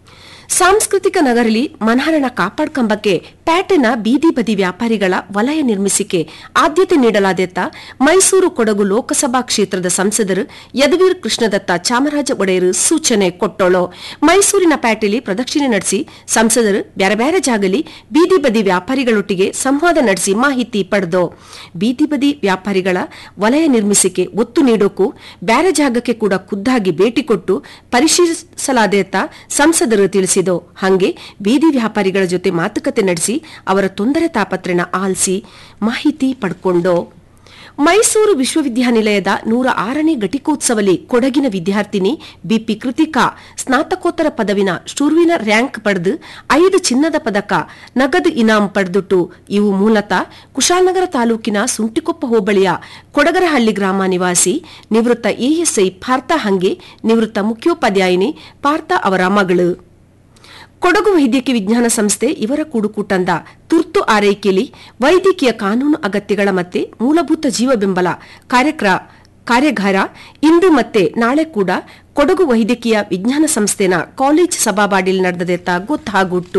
ಸಾಂಸ್ಕೃತಿಕ ನಗರಲಿ ಮನಹರಣ ಕಾಪಾಡ್ಕಂಬಕ್ಕೆ ಪ್ಯಾಟೆನ ಬೀದಿ ಬದಿ ವ್ಯಾಪಾರಿಗಳ ವಲಯ ನಿರ್ಮಿಸಿಕೆ ಆದ್ಯತೆ ನೀಡಲಾದೆತ್ತ ಮೈಸೂರು ಕೊಡಗು ಲೋಕಸಭಾ ಕ್ಷೇತ್ರದ ಸಂಸದರು ಯದುವೀರ್ ಕೃಷ್ಣದತ್ತ ಚಾಮರಾಜ ಒಡೆಯರು ಸೂಚನೆ ಕೊಟ್ಟೋಳು ಮೈಸೂರಿನ ಪ್ಯಾಟೆಲಿ ಪ್ರದಕ್ಷಿಣೆ ನಡೆಸಿ ಸಂಸದರು ಬ್ಯಾರೆ ಬ್ಯಾರೆ ಜಾಗಲಿ ಬೀದಿ ಬದಿ ವ್ಯಾಪಾರಿಗಳೊಟ್ಟಿಗೆ ಸಂವಾದ ನಡೆಸಿ ಮಾಹಿತಿ ಪಡೆದು ಬೀದಿ ಬದಿ ವ್ಯಾಪಾರಿಗಳ ವಲಯ ನಿರ್ಮಿಸಿಕೆ ಒತ್ತು ನೀಡೋಕು ಬ್ಯಾರೆ ಜಾಗಕ್ಕೆ ಕೂಡ ಖುದ್ದಾಗಿ ಭೇಟಿ ಕೊಟ್ಟು ಪರಿಶೀಲಿಸಲಾದೆತ್ತ ಸಂಸದರು ತಿಳಿಸಿದು ಹಂಗೆ ಬೀದಿ ವ್ಯಾಪಾರಿಗಳ ಜೊತೆ ಮಾತುಕತೆ ನಡೆಸಿ ಅವರ ತೊಂದರೆ ತಾಪತ್ರೆನ ಆಲಿಸಿ ಮಾಹಿತಿ ಪಡ್ಕೊಂಡು ಮೈಸೂರು ವಿಶ್ವವಿದ್ಯಾನಿಲಯದ ನೂರ ಆರನೇ ಘಟಿಕೋತ್ಸವಲಿ ಕೊಡಗಿನ ವಿದ್ಯಾರ್ಥಿನಿ ಬಿಪಿ ಕೃತಿಕಾ ಸ್ನಾತಕೋತ್ತರ ಪದವಿನ ಶುರುವಿನ ರ್ಯಾಂಕ್ ಪಡೆದು ಐದು ಚಿನ್ನದ ಪದಕ ನಗದು ಇನಾಂ ಪಡೆದುಟ್ಟು ಇವು ಮೂಲತಃ ಕುಶಾಲನಗರ ತಾಲೂಕಿನ ಸುಂಟಿಕೊಪ್ಪ ಹೋಬಳಿಯ ಕೊಡಗರಹಳ್ಳಿ ಗ್ರಾಮ ನಿವಾಸಿ ನಿವೃತ್ತ ಎಎಸ್ಐ ಪಾರ್ಥ ಹಂಗೆ ನಿವೃತ್ತ ಮುಖ್ಯೋಪಾಧ್ಯಾಯಿನಿ ಪಾರ್ಥ ಅವರ ಮಗಳು ಕೊಡಗು ವೈದ್ಯಕೀಯ ವಿಜ್ಞಾನ ಸಂಸ್ಥೆ ಇವರ ಕೂಡುಕೂಟಂದ ತುರ್ತು ಆರೈಕೆಯಲ್ಲಿ ವೈದ್ಯಕೀಯ ಕಾನೂನು ಅಗತ್ಯಗಳ ಮತ್ತೆ ಮೂಲಭೂತ ಜೀವ ಬೆಂಬಲ ಕಾರ್ಯಕ್ರ ಕಾರ್ಯಾಗಾರ ಇಂದು ಮತ್ತೆ ನಾಳೆ ಕೂಡ ಕೊಡಗು ವೈದ್ಯಕೀಯ ವಿಜ್ಞಾನ ಸಂಸ್ಥೆನ ಕಾಲೇಜ್ ಸಭಾಬಾಡಿಲ್ ನಡೆದದೆತ್ತ ಗೊತ್ತಾಗುಟ್ಟು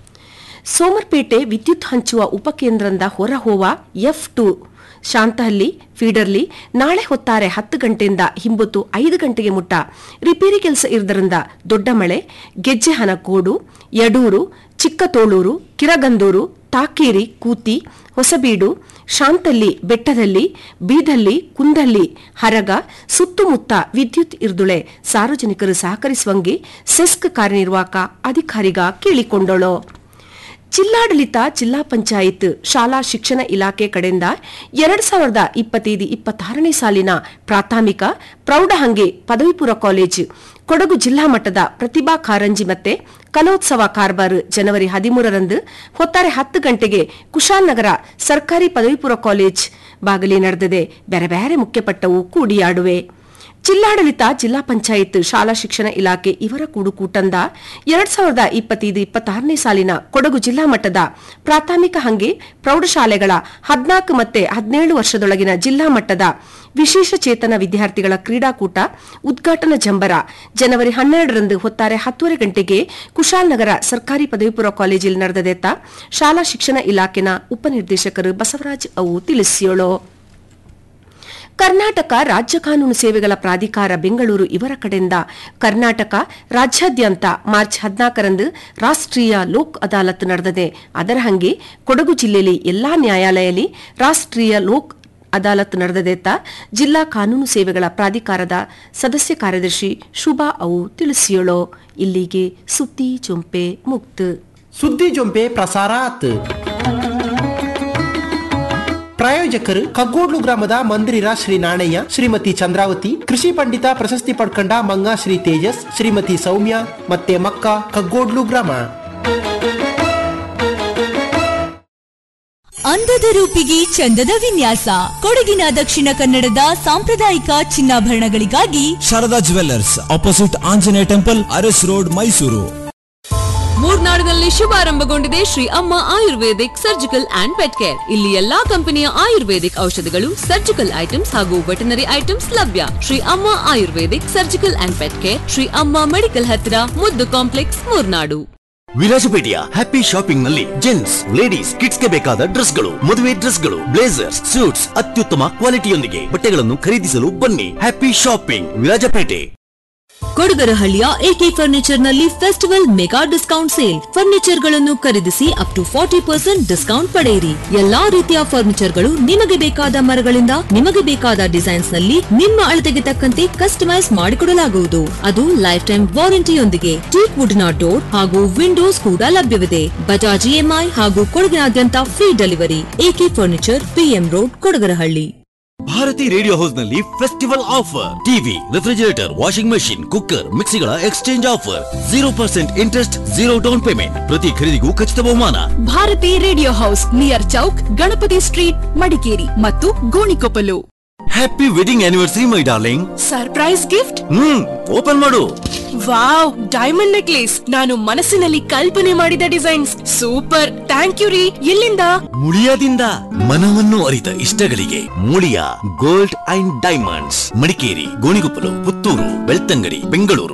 ಸೋಮರ್ಪೇಟೆ ವಿದ್ಯುತ್ ಹಂಚುವ ಉಪಕೇಂದ್ರದಿಂದ ಹೊರಹೋವ ಎಫ್ ಟು ಶಾಂತಹಳ್ಳಿ ಫೀಡರ್ಲಿ ನಾಳೆ ಹೊತ್ತಾರೆ ಹತ್ತು ಗಂಟೆಯಿಂದ ಹಿಂಬತ್ತು ಐದು ಗಂಟೆಗೆ ಮುಟ್ಟ ರಿಪೇರಿ ಕೆಲಸ ಇರದರಿಂದ ದೊಡ್ಡ ಮಳೆ ಗೆಜ್ಜೆಹನಕೋಡು ಯಡೂರು ಚಿಕ್ಕತೋಳೂರು ಕಿರಗಂದೂರು ತಾಕೇರಿ ಕೂತಿ ಹೊಸಬೀಡು ಶಾಂತಲ್ಲಿ ಬೆಟ್ಟದಲ್ಲಿ ಬೀದಲ್ಲಿ ಕುಂದಲ್ಲಿ ಹರಗ ಸುತ್ತಮುತ್ತ ವಿದ್ಯುತ್ ಇರ್ದುಳೆ ಸಾರ್ವಜನಿಕರು ಸಹಕರಿಸುವಂಗೆ ಸೆಸ್ಕ್ ಕಾರ್ಯನಿರ್ವಾಹಕ ಅಧಿಕಾರಿಗ ಕೇಳಿಕೊಂಡಳು ಜಿಲ್ಲಾಡಳಿತ ಜಿಲ್ಲಾ ಪಂಚಾಯತ್ ಶಾಲಾ ಶಿಕ್ಷಣ ಇಲಾಖೆ ಕಡೆಯಿಂದ ಎರಡ್ ಸಾವಿರದ ಇಪ್ಪತ್ತೈದು ಇಪ್ಪತ್ತಾರನೇ ಸಾಲಿನ ಪ್ರಾಥಮಿಕ ಪ್ರೌಢ ಹಂಗೆ ಪದವಿ ಪೂರ್ವ ಕಾಲೇಜು ಕೊಡಗು ಜಿಲ್ಲಾ ಮಟ್ಟದ ಪ್ರತಿಭಾ ಕಾರಂಜಿ ಮತ್ತೆ ಕಲೋತ್ಸವ ಕಾರ್ಬಾರ್ ಜನವರಿ ಹದಿಮೂರರಂದು ಹೊತ್ತಾರೆ ಹತ್ತು ಗಂಟೆಗೆ ಕುಶಾಲನಗರ ಸರ್ಕಾರಿ ಪದವಿ ಪೂರ್ವ ಕಾಲೇಜ್ ಬಾಗಲಿ ನಡೆದಿದೆ ಬೇರೆ ಬೇರೆ ಮುಖ್ಯಪಟ್ಟವು ಕೂಡಿಯಾಡುವೆ ಜಿಲ್ಲಾಡಳಿತ ಜಿಲ್ಲಾ ಪಂಚಾಯತ್ ಶಾಲಾ ಶಿಕ್ಷಣ ಇಲಾಖೆ ಇವರ ಕೂಡುಕೂಟಂದ ಎರಡ್ ಸಾವಿರದ ಇಪ್ಪತ್ತೈದು ಇಪ್ಪತ್ತಾರನೇ ಸಾಲಿನ ಕೊಡಗು ಜಿಲ್ಲಾ ಮಟ್ಟದ ಪ್ರಾಥಮಿಕ ಹಂಗೆ ಪ್ರೌಢಶಾಲೆಗಳ ಹದಿನಾಲ್ಕು ಮತ್ತೆ ಹದಿನೇಳು ವರ್ಷದೊಳಗಿನ ಜಿಲ್ಲಾ ಮಟ್ಟದ ವಿಶೇಷ ಚೇತನ ವಿದ್ಯಾರ್ಥಿಗಳ ಕ್ರೀಡಾಕೂಟ ಉದ್ಘಾಟನಾ ಜಂಬರ ಜನವರಿ ಹನ್ನೆರಡರಂದು ಹೊತ್ತಾರೆ ಹತ್ತುವರೆ ಗಂಟೆಗೆ ಕುಶಾಲನಗರ ಸರ್ಕಾರಿ ಪದವಿ ಪೂರ್ವ ಕಾಲೇಜಿൽ ನಡೆದದೆತ್ತ ಶಾಲಾ ಶಿಕ್ಷಣ ಇಲಾಖೆನ ಉಪನಿರ್ದೇಶಕರು ಬಸವರಾಜ್ ಅವು ತಿಳಿಸಿಯೋಳು ಕರ್ನಾಟಕ ರಾಜ್ಯ ಕಾನೂನು ಸೇವೆಗಳ ಪ್ರಾಧಿಕಾರ ಬೆಂಗಳೂರು ಇವರ ಕಡೆಯಿಂದ ಕರ್ನಾಟಕ ರಾಜ್ಯಾದ್ಯಂತ ಮಾರ್ಚ್ ಹದಿನಾಲ್ಕರಂದು ರಾಷ್ಟ್ರೀಯ ಲೋಕ್ ಅದಾಲತ್ ನಡೆದಿದೆ ಅದರ ಹಂಗೆ ಕೊಡಗು ಜಿಲ್ಲೆಯಲ್ಲಿ ಎಲ್ಲಾ ನ್ಯಾಯಾಲಯದಲ್ಲಿ ರಾಷ್ಟ್ರೀಯ ಲೋಕ್ ಅದಾಲತ್ ನಡೆದದೆತ್ತ ಜಿಲ್ಲಾ ಕಾನೂನು ಸೇವೆಗಳ ಪ್ರಾಧಿಕಾರದ ಸದಸ್ಯ ಕಾರ್ಯದರ್ಶಿ ಶುಭಾ ಅವು ತಿಳಿಸಿಯೋಳು ಇಲ್ಲಿಗೆ ಸುದ್ದಿ ಚೊಂಪೆ ಮುಕ್ತ
ಸುದ್ದಿ ಜೊಂಪೆ ಪ್ರಸಾರಾತ್ ಪ್ರಾಯೋಜಕರು ಕಗ್ಗೋಡ್ಲು ಗ್ರಾಮದ ಮಂದಿರ ಶ್ರೀ ನಾಣಯ್ಯ ಶ್ರೀಮತಿ ಚಂದ್ರಾವತಿ ಕೃಷಿ ಪಂಡಿತ ಪ್ರಶಸ್ತಿ ಪಡ್ಕೊಂಡ ಮಂಗ ಶ್ರೀ ತೇಜಸ್ ಶ್ರೀಮತಿ ಸೌಮ್ಯ ಮತ್ತೆ ಮಕ್ಕ ಕಗ್ಗೋಡ್ಲು ಗ್ರಾಮ
ಅಂದದ ರೂಪಿಗೆ ಚಂದದ ವಿನ್ಯಾಸ ಕೊಡಗಿನ ದಕ್ಷಿಣ ಕನ್ನಡದ ಸಾಂಪ್ರದಾಯಿಕ ಚಿನ್ನಾಭರಣಗಳಿಗಾಗಿ
Sharada jewellers opposite Anjaneya temple Aras road Mysuru
ಮೂರ್ನಾಡಿನಲ್ಲಿ ಶುಭಾರಂಭಗೊಂಡಿದೆ Shri Amma ayurvedic surgical and pet care ಇಲ್ಲಿ ಎಲ್ಲಾ ಕಂಪನಿಯ ಆಯುರ್ವೇದಿಕ್ ಔಷಧಿಗಳು ಸರ್ಜಿಕಲ್ ಐಟಮ್ಸ್ ಹಾಗೂ ವೆಟನರಿ ಐಟಮ್ಸ್ ಲಭ್ಯ Shri Amma ayurvedic surgical and pet care Shri Amma medical ಹತ್ತಿರ ಮುದ್ದು ಕಾಂಪ್ಲೆಕ್ಸ್ ಮೂರ್ನಾಡು
ವಿರಾಜಪೇಟೆಯ ಹ್ಯಾಪಿ ಶಾಪಿಂಗ್ ನಲ್ಲಿ ಜೆಂಟ್ಸ್ ಲೇಡೀಸ್ ಕಿಡ್ಸ್ ಗೆ ಬೇಕಾದ ಡ್ರೆಸ್ಗಳು ಮದುವೆ ಡ್ರೆಸ್ಗಳು ಬ್ಲೇಸರ್ಸ್ ಸೂಟ್ಸ್ ಅತ್ಯುತ್ತಮ ಕ್ವಾಲಿಟಿಯೊಂದಿಗೆ ಬಟ್ಟೆಗಳನ್ನು ಖರೀದಿಸಲು ಬನ್ನಿ ಹ್ಯಾಪಿ ಶಾಪಿಂಗ್ ವಿರಾಜಪೇಟೆ
ಕೊಡಗರಹಳ್ಳಿಯ ಎಕೆ ಫರ್ನಿಚರ್ ನಲ್ಲಿ festival mega discount sale furniture ಗಳನ್ನು ಖರೀದಿಸಿ up to forty percent discount ಪಡೆಯಿರಿ ಎಲ್ಲಾ ರೀತಿಯ ಫರ್ನಿಚರ್ ಗಳು ನಿಮಗೆ ಬೇಕಾದ ಮರಗಳಿಂದ ನಿಮಗೆ ಬೇಕಾದ ಡಿಸೈನ್ಸ್ ನಲ್ಲಿ ನಿಮ್ಮ ಅಳತೆಗೆ ತಕ್ಕಂತೆ ಕಸ್ಟಮೈಸ್ ಮಾಡಿಕೊಡಲಾಗುವುದು ಅದು ಲೈಫ್ ಟೈಮ್ ವಾರಂಟಿಯೊಂದಿಗೆ ಟೀಕ್ ವುಡ್ ನ ಡೋರ್ ಹಾಗೂ ವಿಂಡೋಸ್ ಕೂಡ ಲಭ್ಯವಿದೆ ಬಜಾಜ್ ಇಎಂಐ ಹಾಗೂ ಕೊಡಗಿನಾದ್ಯಂತ free delivery AK furniture PM road Kodagarahalli
Bharathi radio house ನಲ್ಲಿ festival offer TV refrigerator washing machine cooker ಮಿಕ್ಸಿಗಳ exchange offer zero percent interest zero down payment ಪ್ರತಿ ಖರೀದಿಗೂ ಖಚಿತ ಬಹುಮಾನ
Bharathi radio house near Chowk Ganapathi street Madikeri ಮತ್ತು Gonikoppal
happy wedding anniversary my darling
surprise gift
hmm open ಮಾಡು
wow diamond necklace ನಾನು ಮನಸ್ಸಿನಲ್ಲಿ ಕಲ್ಪನೆ ಮಾಡಿದ ಡಿಸೈನ್ಸ್ ಸೂಪರ್ ಥ್ಯಾಂಕ್ ಯು ರೀ ಎಲ್ಲಿಂದ
ಮುಳಿಯಾದಿಂದ ಮನವನ್ನು ಅರಿತ ಇಷ್ಟಗಳಿಗೆ Muliya gold and diamonds Madikeri Gonikoppal Puttur Belthangady Bengaluru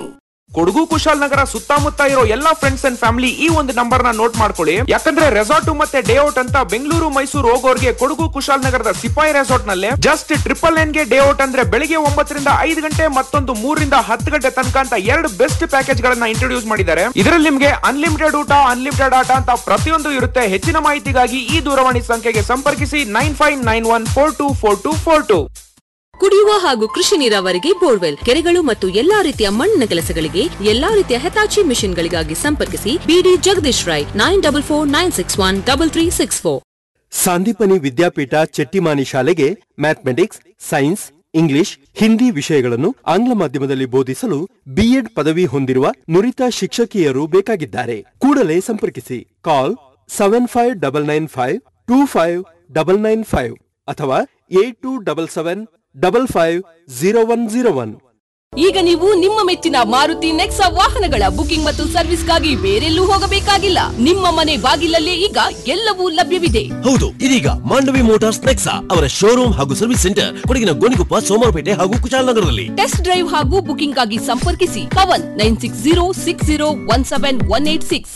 Kodagu Kushalnagar ಸುತ್ತಮುತ್ತ ಇರೋ ಎಲ್ಲಾ ಫ್ರೆಂಡ್ಸ್ ಅಂಡ್ ಫ್ಯಾಮಿಲಿ ಈ ಒಂದು ನಂಬರ್ ನ ನೋಟ್ ಮಾಡ್ಕೊಳ್ಳಿ ಯಾಕಂದ್ರೆ ರೆಸಾರ್ಟ್ ಮತ್ತೆ ಡೇ ಔಟ್ ಅಂತ ಬೆಂಗಳೂರು ಮೈಸೂರು ಹೋಗೋರ್ಗೆ ಕೊಡಗು ಕುಶಾಲನಗರದ ಸಿಪಾಯಿ ರೆಸಾರ್ಟ್ ನಲ್ಲಿ ಜಸ್ಟ್ ಟ್ರಿಪಲ್ ನೈನ್ ಗೆ ಡೇ ಔಟ್ ಅಂದ್ರೆ ಬೆಳಿಗ್ಗೆ ಒಂಬತ್ತರಿಂದ ಐದು ಗಂಟೆ ಮತ್ತೊಂದು ಮೂರರಿಂದ ಹತ್ತು ಗಂಟೆ ತನಕ ಅಂತ ಎರಡು ಬೆಸ್ಟ್ ಪ್ಯಾಕೇಜ್ ಗಳನ್ನ ಇಂಟ್ರೊಡ್ಯೂಸ್ ಮಾಡಿದ್ದಾರೆ ಇದರಲ್ಲಿ ನಿಮ್ಗೆ ಅನ್ಲಿಮಿಟೆಡ್ ಊಟ ಅನ್ಲಿಮಿಟೆಡ್ ಆಟ ಅಂತ ಪ್ರತಿಯೊಂದು ಇರುತ್ತೆ ಹೆಚ್ಚಿನ ಮಾಹಿತಿಗಾಗಿ ಈ ದೂರವಾಣಿ ಸಂಖ್ಯೆಗೆ ಸಂಪರ್ಕಿಸಿ nine five nine one four two four two four two
ಕುಡಿಯುವ ಹಾಗೂ ಕೃಷಿ ನೀರಾವರಿಗೆ ಬೋರ್ವೆಲ್ ಕೆರೆಗಳು ಮತ್ತು ಎಲ್ಲಾ ರೀತಿಯ ಮಣ್ಣಿನ ಕೆಲಸಗಳಿಗೆ ಎಲ್ಲಾ ರೀತಿಯ ಹೆತಾಚಿ ಮಿಷನ್ಗಳಿಗಾಗಿ ಸಂಪರ್ಕಿಸಿ ಬಿಡಿ Jagadish Rai nine double four nine six one double three six four
Sandipani Vidyapeetha Chettimani ಶಾಲೆಗೆ ಮ್ಯಾಥಮೆಟಿಕ್ಸ್ ಸೈನ್ಸ್ ಇಂಗ್ಲಿಷ್ ಹಿಂದಿ ವಿಷಯಗಳನ್ನು ಆಂಗ್ಲ ಮಾಧ್ಯಮದಲ್ಲಿ ಬೋಧಿಸಲು ಬಿಎಡ್ ಪದವಿ ಹೊಂದಿರುವ ನುರಿತ ಶಿಕ್ಷಕಿಯರು ಬೇಕಾಗಿದ್ದಾರೆ ಕೂಡಲೇ ಸಂಪರ್ಕಿಸಿ call seven five double nine five two five double nine five ಅಥವಾ eight two double seven double five zero one zero one
ಈಗ ನೀವು ನಿಮ್ಮ ಮೆಚ್ಚಿನ ಮಾರುತಿ ನೆಕ್ಸಾ ವಾಹನಗಳ ಬುಕಿಂಗ್ ಮತ್ತು ಸರ್ವಿಸ್ಗಾಗಿ ಬೇರೆಲ್ಲೂ ಹೋಗಬೇಕಾಗಿಲ್ಲ ನಿಮ್ಮ ಮನೆ ಬಾಗಿಲಲ್ಲೇ ಈಗ ಎಲ್ಲವೂ ಲಭ್ಯವಿದೆ
ಹೌದು ಇದೀಗ ಮಾಂಡವಿ ಮೋಟಾರ್ಸ್ ನೆಕ್ಸಾ ಅವರ ಶೋರೂಮ್ ಹಾಗೂ ಸರ್ವಿಸ್ ಸೆಂಟರ್ ಕೊಡಗಿನ ಗೋಣಿಕೊಪ್ಪ ಸೋಮವಾರಪೇಟೆ ಹಾಗೂ ಕುಶಾಲನಗರದಲ್ಲಿ
ಟೆಸ್ಟ್ ಡ್ರೈವ್ ಹಾಗೂ ಬುಕಿಂಗ್ ಆಗಿ ಸಂಪರ್ಕಿಸಿ Pavan nine six zero six zero one seven one eight six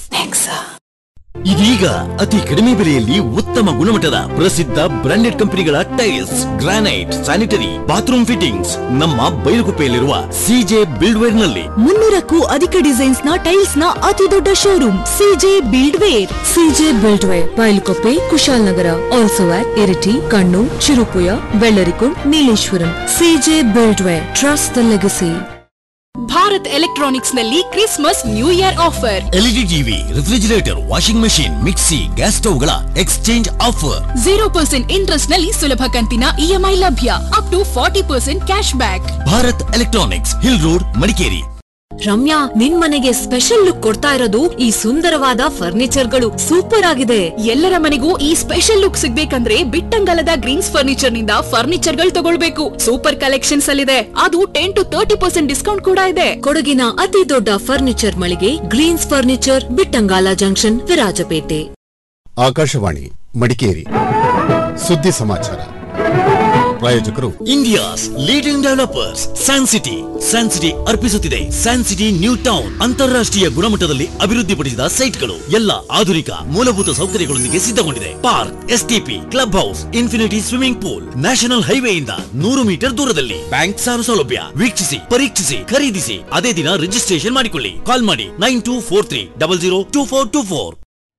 ಇದೀಗ ಅತಿ ಕಡಿಮೆ ಬೆಲೆಯಲ್ಲಿ ಉತ್ತಮ ಗುಣಮಟ್ಟದ ಪ್ರಸಿದ್ಧ ಬ್ರಾಂಡೆಡ್ ಕಂಪನಿಗಳ tiles granite sanitary bathroom fittings ನಮ್ಮ ಬೈಲುಗುಪ್ಪೆಯಲ್ಲಿರುವ ಸಿಜೆ ಬಿಲ್ಡ್ವೇರ್ ನಲ್ಲಿ
ಮುನ್ನೂರಕ್ಕೂ ಅಧಿಕ ಡಿಸೈನ್ಸ್ ನ ಟೈಲ್ಸ್ ನ ಅತಿ ದೊಡ್ಡ showroom CJ build ware CJ build ware Bylakuppe Kushalnagar also at Iritty Kannur Cherupuzha Vellarikundu Nileshwaram CJ build ware trust the legacy
Bharat electronics ನಲ್ಲಿ Christmas new year offer
LED TV refrigerator washing machine mixie gas ಸ್ಟವ್ಗಳ exchange offer
zero percent interest ನಲ್ಲಿ ಸುಲಭ ಕಂತಿನ EMI ಲಭ್ಯ up to forty percent cash back
Bharat electronics hill road Madikeri
Ramya ನಿನ್ ಮನೆಗೆ special look ಕೊಡ್ತಾ ಇರೋದು ಈ ಸುಂದರವಾದ ಫರ್ನಿಚರ್ಗಳು ಸೂಪರ್ ಆಗಿದೆ
ಎಲ್ಲರ ಮನೆಗೂ ಈ ಸ್ಪೆಷಲ್ ಲುಕ್ ಸಿಗ್ಬೇಕಂದ್ರೆ ಬಿಟ್ಟಂಗಲದ ಗ್ರೀನ್ಸ್ ಫರ್ನಿಚರ್ ನಿಂದ ಫರ್ನಿಚರ್ ಗಳು ತಗೊಳ್ಬೇಕು ಸೂಪರ್ ಕಲೆಕ್ಷನ್ಸ್ ಅಲ್ಲಿದೆ ಅದು ten to thirty percent discount ಕೂಡ ಇದೆ
ಕೊಡಗಿನ ಅತಿ ದೊಡ್ಡ ಫರ್ನಿಚರ್ ಮಳಿಗೆ greens furniture Bittangala junction Virajpet
Akashvani Madikeri ಸುದ್ದಿ ಸಮಾಚಾರ ಪ್ರಾಯೋಜಕರು
India's leading developers San City San City ಅರ್ಪಿಸುತ್ತಿದೆ ಸ್ಯಾನ್ ಸಿಟಿ ನ್ಯೂ ಟೌನ್ ಅಂತಾರಾಷ್ಟ್ರೀಯ ಗುಣಮಟ್ಟದಲ್ಲಿ ಅಭಿವೃದ್ಧಿಪಡಿಸಿದ ಸೈಟ್ಗಳು ಎಲ್ಲ ಆಧುನಿಕ ಮೂಲಭೂತ ಸೌಕರ್ಯಗಳೊಂದಿಗೆ ಸಿದ್ಧಗೊಂಡಿದೆ park STP club house infinity swimming pool national ಹೈವೇಯಿಂದ ನೂರು ಮೀಟರ್ ದೂರದಲ್ಲಿ ಬ್ಯಾಂಕ್ ಸಾಲ ಸೌಲಭ್ಯ ವೀಕ್ಷಿಸಿ ಪರೀಕ್ಷಿಸಿ ಖರೀದಿಸಿ ಅದೇ ದಿನ ರಿಜಿಸ್ಟ್ರೇಷನ್ ಮಾಡಿಕೊಳ್ಳಿ ಕಾಲ್ ಮಾಡಿ nine two four three double zero two four two four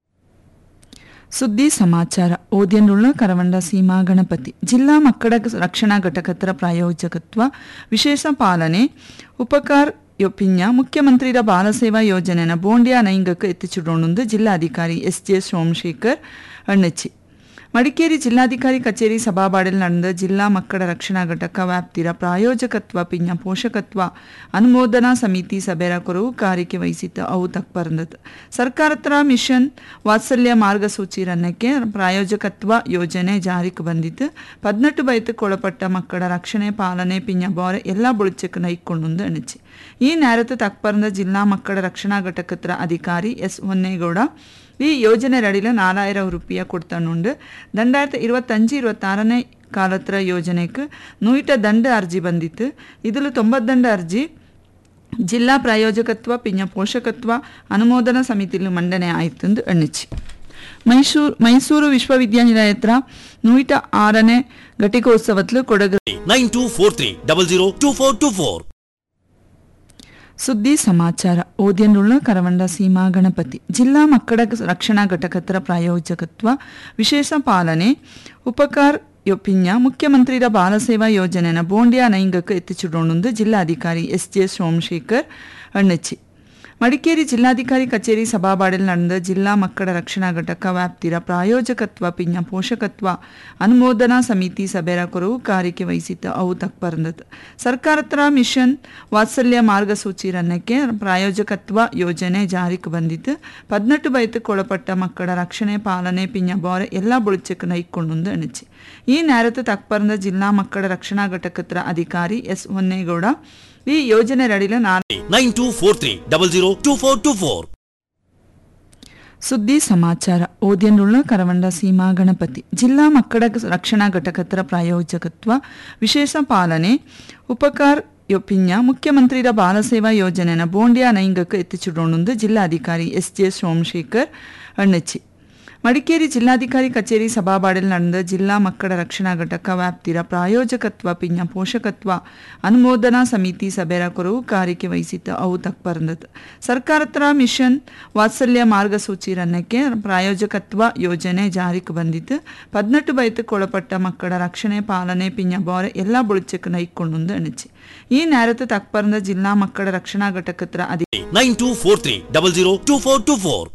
ಸುದ್ದಿ ಸಮಾಚಾರ ಓದ್ಯನುಳ್ಳ ಕರವಂಡ ಸೀಮಾ ಗಣಪತಿ ಜಿಲ್ಲಾ ಮಕ್ಕಳ ರಕ್ಷಣಾ ಘಟಕದ ಪ್ರಾಯೋಜಕತ್ವ ವಿಶೇಷ ಪಾಲನೆ ಉಪಕಾರ್ ಯೊಪಿನ್ಯ ಮುಖ್ಯಮಂತ್ರಿರ ಬಾಲಸೇವಾ ಯೋಜನೆನ ಬೋಂಡ್ಯಾ ನೈಂಗಕ್ಕೆ ಎತ್ತಿಚಿಡೋಣುಂದು ಜಿಲ್ಲಾಧಿಕಾರಿ ಎಸ್ ಜೆ ಸೋಮಶೇಖರ್ ಅಣ್ಣಚ್ಚಿ ಮಡಿಕೇರಿ ಜಿಲ್ಲಾಧಿಕಾರಿ ಕಚೇರಿ ಸಭಾಬಾಡಲ್ ನಡೆದ ಜಿಲ್ಲಾ ಮಕ್ಕಳ ರಕ್ಷಣಾ ಘಟಕ ವ್ಯಾಪ್ತಿರ ಪ್ರಾಯೋಜಕತ್ವ ಪಿಂಜ ಪೋಷಕತ್ವ ಅನುಮೋದನಾ ಸಮಿತಿ ಸಭೆರ ಕೊರವು ಕಾರಿಕೆ ವಹಿಸಿತ್ತು ಅವು ತಕ್ಪರ್ಂದತ್ ಸರ್ಕಾರತ್ರ ಮಿಷನ್ ವಾತ್ಸಲ್ಯ ಮಾರ್ಗಸೂಚಿ ರನ್ನಕ್ಕೆ ಪ್ರಾಯೋಜಕತ್ವ ಯೋಜನೆ ಜಾರಿಗೆ ಬಂದಿತ್ತು ಪದ್ನೆಟ್ಟು ಬೈತಕ್ಕೆ ಒಳಪಟ್ಟ ಮಕ್ಕಳ ರಕ್ಷಣೆ ಪಾಲನೆ ಪಿಂಜ ಬೋರೆ ಎಲ್ಲ ಬುಳಿಚಕ್ಕೆ ನೈಕೊಂಡು ಅಣಚಿ ಈ ನೇರത്ത് ತಕ್ಪರ್ಂದ ಜಿಲ್ಲಾ ಮಕ್ಕಳ ರಕ್ಷಣಾ ಘಟಕತ್ರ ಅಧಿಕಾರಿ ಎಸ್ ಹೊನ್ನೇಗೌಡ ಈ ಯೋಜನೆ ರಡಿಲ ನಾಲಾயிரம் ರುಪಿಯ ಕೊಡ್ತಾನುಂಡು ரெண்டாயிரத்தி இருபத்தஞ்சு இருபத்தாறನೇ ಕಾಲತ್ರ ಯೋಜನೆಗೆ ನೂಯಿಟ ದಂಡ ಅರ್ಜಿ ಬಂದಿತ್ತು ಇದಿಲು ತೊಂಬತ್ತಂಡ ಅರ್ಜಿ ಜಿಲ್ಲಾ ಪ್ರಾಯೋಜಕತ್ವ ಪಿಂಜ ಪೋಷಕತ್ವ ಅನುಮೋದನಾ ಸಮಿತಿಲು ಮಂಡನೆ ಆಯಿತು ಎಂದು ಎಣ್ಣಿಸಿ ಮೈಸೂರು ಮೈಸೂರು ವಿಶ್ವವಿದ್ಯಾನಿಲಯ ಹತ್ರ ನೂಯಿಟ ಆರನೇ ಘಟಿಕೋತ್ಸವತ್ಲು Kodagu
nine two four three double zero two four two four
ಸುದ್ದಿ ಸಮಾಚಾರ ಓದ್ಯನುಳ್ಳ ಕರವಂಡ ಸೀಮಾ ಗಣಪತಿ ಜಿಲ್ಲಾ ಮಕ್ಕಳ ರಕ್ಷಣಾ ಘಟಕದ ಪ್ರಾಯೋಜಕತ್ವ ವಿಶೇಷ ಪಾಲನೆ ಉಪಕಾರ್ ಯೊಪಿನ್ಯ ಮುಖ್ಯಮಂತ್ರಿರ ಬಾಲಸೇವಾ ಯೋಜನೆನ ಬೋಂಡ್ಯಾ ನೈಂಗಕ್ಕೆ ಎತ್ತಿಚಿಡೋಣುಂದು ಜಿಲ್ಲಾಧಿಕಾರಿ ಎಸ್ ಜೆ ಸೋಮಶೇಖರ್ ಅಣ್ಣಚ್ಚಿ ಮಡಿಕೇರಿ ಜಿಲ್ಲಾಧಿಕಾರಿ ಕಚೇರಿ ಸಭಾಬಾಡಲ್ ನಡೆದ ಜಿಲ್ಲಾ ಮಕ್ಕಳ ರಕ್ಷಣಾ ಘಟಕ ವ್ಯಾಪ್ತಿರ ಪ್ರಾಯೋಜಕತ್ವ ಪಿಂಜ ಪೋಷಕತ್ವ ಅನುಮೋದನಾ ಸಮಿತಿ ಸಭೆರ ಕೊರವು ಕಾರಿಕೆ ವಹಿಸಿತ್ತು ಅವು ತಕ್ಪರ್ಂದತ್ ಸರ್ಕಾರತ್ರ ಮಿಷನ್ ವಾತ್ಸಲ್ಯ ಮಾರ್ಗಸೂಚಿ ರನ್ನಕ್ಕೆ ಪ್ರಾಯೋಜಕತ್ವ ಯೋಜನೆ ಜಾರಿಗೆ ಬಂದಿತ್ತು ಪದ್ನೆಟ್ಟು ಬೈತಕ್ಕೆ ಒಳಪಟ್ಟ ಮಕ್ಕಳ ರಕ್ಷಣೆ ಪಾಲನೆ ಪಿಂಜ ಬೋರೆ ಎಲ್ಲ ಬುಳಿಚಕ್ಕೆ ನೈಕೊಂಡು ಅಣಚಿ ಈ ನೇರത്ത് ತಕ್ಪರ್ಂದ ಜಿಲ್ಲಾ ಮಕ್ಕಳ ರಕ್ಷಣಾ ಘಟಕತ್ರ ಅಧಿಕಾರಿ ಎಸ್ ಹೊನ್ನೇಗೌಡ ಈ ಯೋಜನೆ ರಡಿಲ ನಾಲ್ಕು
nine two four three double zero two four two four
ಸುದ್ದಿ ಸಮಾಚಾರ ಓದ್ಯನುಳ್ಳ ಕರವಂಡ ಸೀಮಾ ಗಣಪತಿ ಜಿಲ್ಲಾ ಮಕ್ಕಳ ರಕ್ಷಣಾ ಘಟಕದ ಪ್ರಾಯೋಜಕತ್ವ ವಿಶೇಷ ಪಾಲನೆ ಉಪಕಾರ್ യൊപ്പിഞ്ഞ മുഖ്യമന്ത്രിയുടെ ബാലസേവാ യോജന ബോണ്ടിയ നൈങ്കക്ക് എത്തിച്ചിട്ടുണ്ടെന്ന് ജില്ലാധികാരി എസ് ജെ സോമശേഖർ എണ്ണിച്ചു ಮಡಿಕೇರಿ ಜಿಲ್ಲಾಧಿಕಾರಿ ಕಚೇರಿ ಸಭಾಬಾಡಲ್ ನಡೆದ ಜಿಲ್ಲಾ ಮಕ್ಕಳ ರಕ್ಷಣಾ ಘಟಕ ವ್ಯಾಪ್ತಿರ ಪ್ರಾಯೋಜಕತ್ವ ಪಿಂಜ ಪೋಷಕತ್ವ ಅನುಮೋದನಾ ಸಮಿತಿ ಸಭೆರ ಕೊರವು ಕಾರ್ಯಕ್ಕೆ ವಹಿಸಿತ್ತು ಅವು ತಕ್ಪರಂದತ್ ಸರ್ಕಾರತ್ರ ಮಿಷನ್ ವಾತ್ಸಲ್ಯ ಮಾರ್ಗಸೂಚಿ ರನ್ನಕ್ಕೆ ಪ್ರಾಯೋಜಕತ್ವ ಯೋಜನೆ ಜಾರಿಗೆ ಬಂದಿತ್ತು ಪದ್ನೆಟ್ಟು ಬೈತಕ್ಕೆ ಒಳಪಟ್ಟ ಮಕ್ಕಳ ರಕ್ಷಣೆ ಪಾಲನೆ ಪಿಂಜ ಬೋರೆ ಎಲ್ಲ ಬುಳಿಚಕ್ಕೆ ನೈಕೊಂಡು ಅಣಿಚಿ ಈ ನೇರത്ത് ತಕ್ಪರಂದ ಜಿಲ್ಲಾ ಮಕ್ಕಳ ರಕ್ಷಣಾ ಘಟಕತ್ರ ಅಧಿ
nine two four three double zero two four two four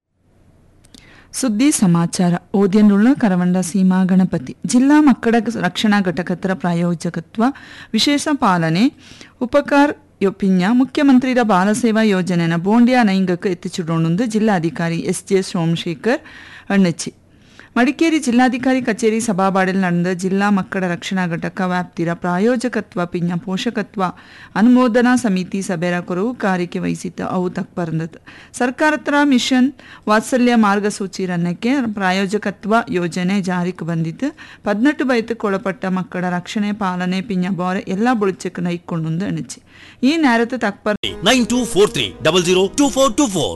ಸುದ್ದಿ ಸಮಾಚಾರ ಓದ್ಯನುಳ್ಳ ಕರವಂಡ ಸೀಮಾ ಗಣಪತಿ ಜಿಲ್ಲಾ ಮಕ್ಕಳ ರಕ್ಷಣಾ ಘಟಕತ್ರ ಪ್ರಾಯೋಜಕತ್ವ ವಿಶೇಷ ಪಾಲನೆ ಉಪಕಾರ್ ಯೊಪಿಂಜ ಮುಖ್ಯಮಂತ್ರಿರ ಬಾಲಸೇವಾ ಯೋಜನೆನ ಬೋಂಡಿಯಾ ನೈಂಗಕ್ಕೆ ಎತ್ತಿಚಿಡೋಣುಂದು ಜಿಲ್ಲಾಧಿಕಾರಿ ಎಸ್ ಜೆ ಸೋಮಶೇಖರ್ ಅಣ್ಣಚ್ಚಿ ಮಡಿಕೇರಿ ಜಿಲ್ಲಾಧಿಕಾರಿ ಕಚೇರಿ ಸಭಾಬಾಡಲ್ ನಡೆದ ಜಿಲ್ಲಾ ಮಕ್ಕಳ ರಕ್ಷಣಾ ಘಟಕ ವ್ಯಾಪ್ತಿರ ಪ್ರಾಯೋಜಕತ್ವ ಪಿಂಜ ಪೋಷಕತ್ವ ಅನುಮೋದನಾ ಸಮಿತಿ ಸಭೆರ ಕೊರವು ಕಾರ್ಯಕ್ಕೆ ವಹಿಸಿತ್ತು ಅವು ತಕ್ಪರಂದತ್ ಸರ್ಕಾರತ್ರ ಮಿಷನ್ ವಾತ್ಸಲ್ಯ ಮಾರ್ಗಸೂಚಿ ರನ್ನಕ್ಕೆ ಪ್ರಾಯೋಜಕತ್ವ ಯೋಜನೆ ಜಾರಿಗೆ ಬಂದಿತ್ತು ಪದ್ನೆಟ್ಟು ಬೈತಕ್ಕೆ ಒಳಪಟ್ಟ ಮಕ್ಕಳ ರಕ್ಷಣೆ ಪಾಲನೆ ಪಿಂಜ ಬೋರೆ ಎಲ್ಲ ಬುಳಿಚಕ್ಕೆ ನೈಕೊಂಡು ಅಣಿಚಿ ಈ ನೇರത്ത് ತಕ್ಪರ್
nine two four three double zero two four two four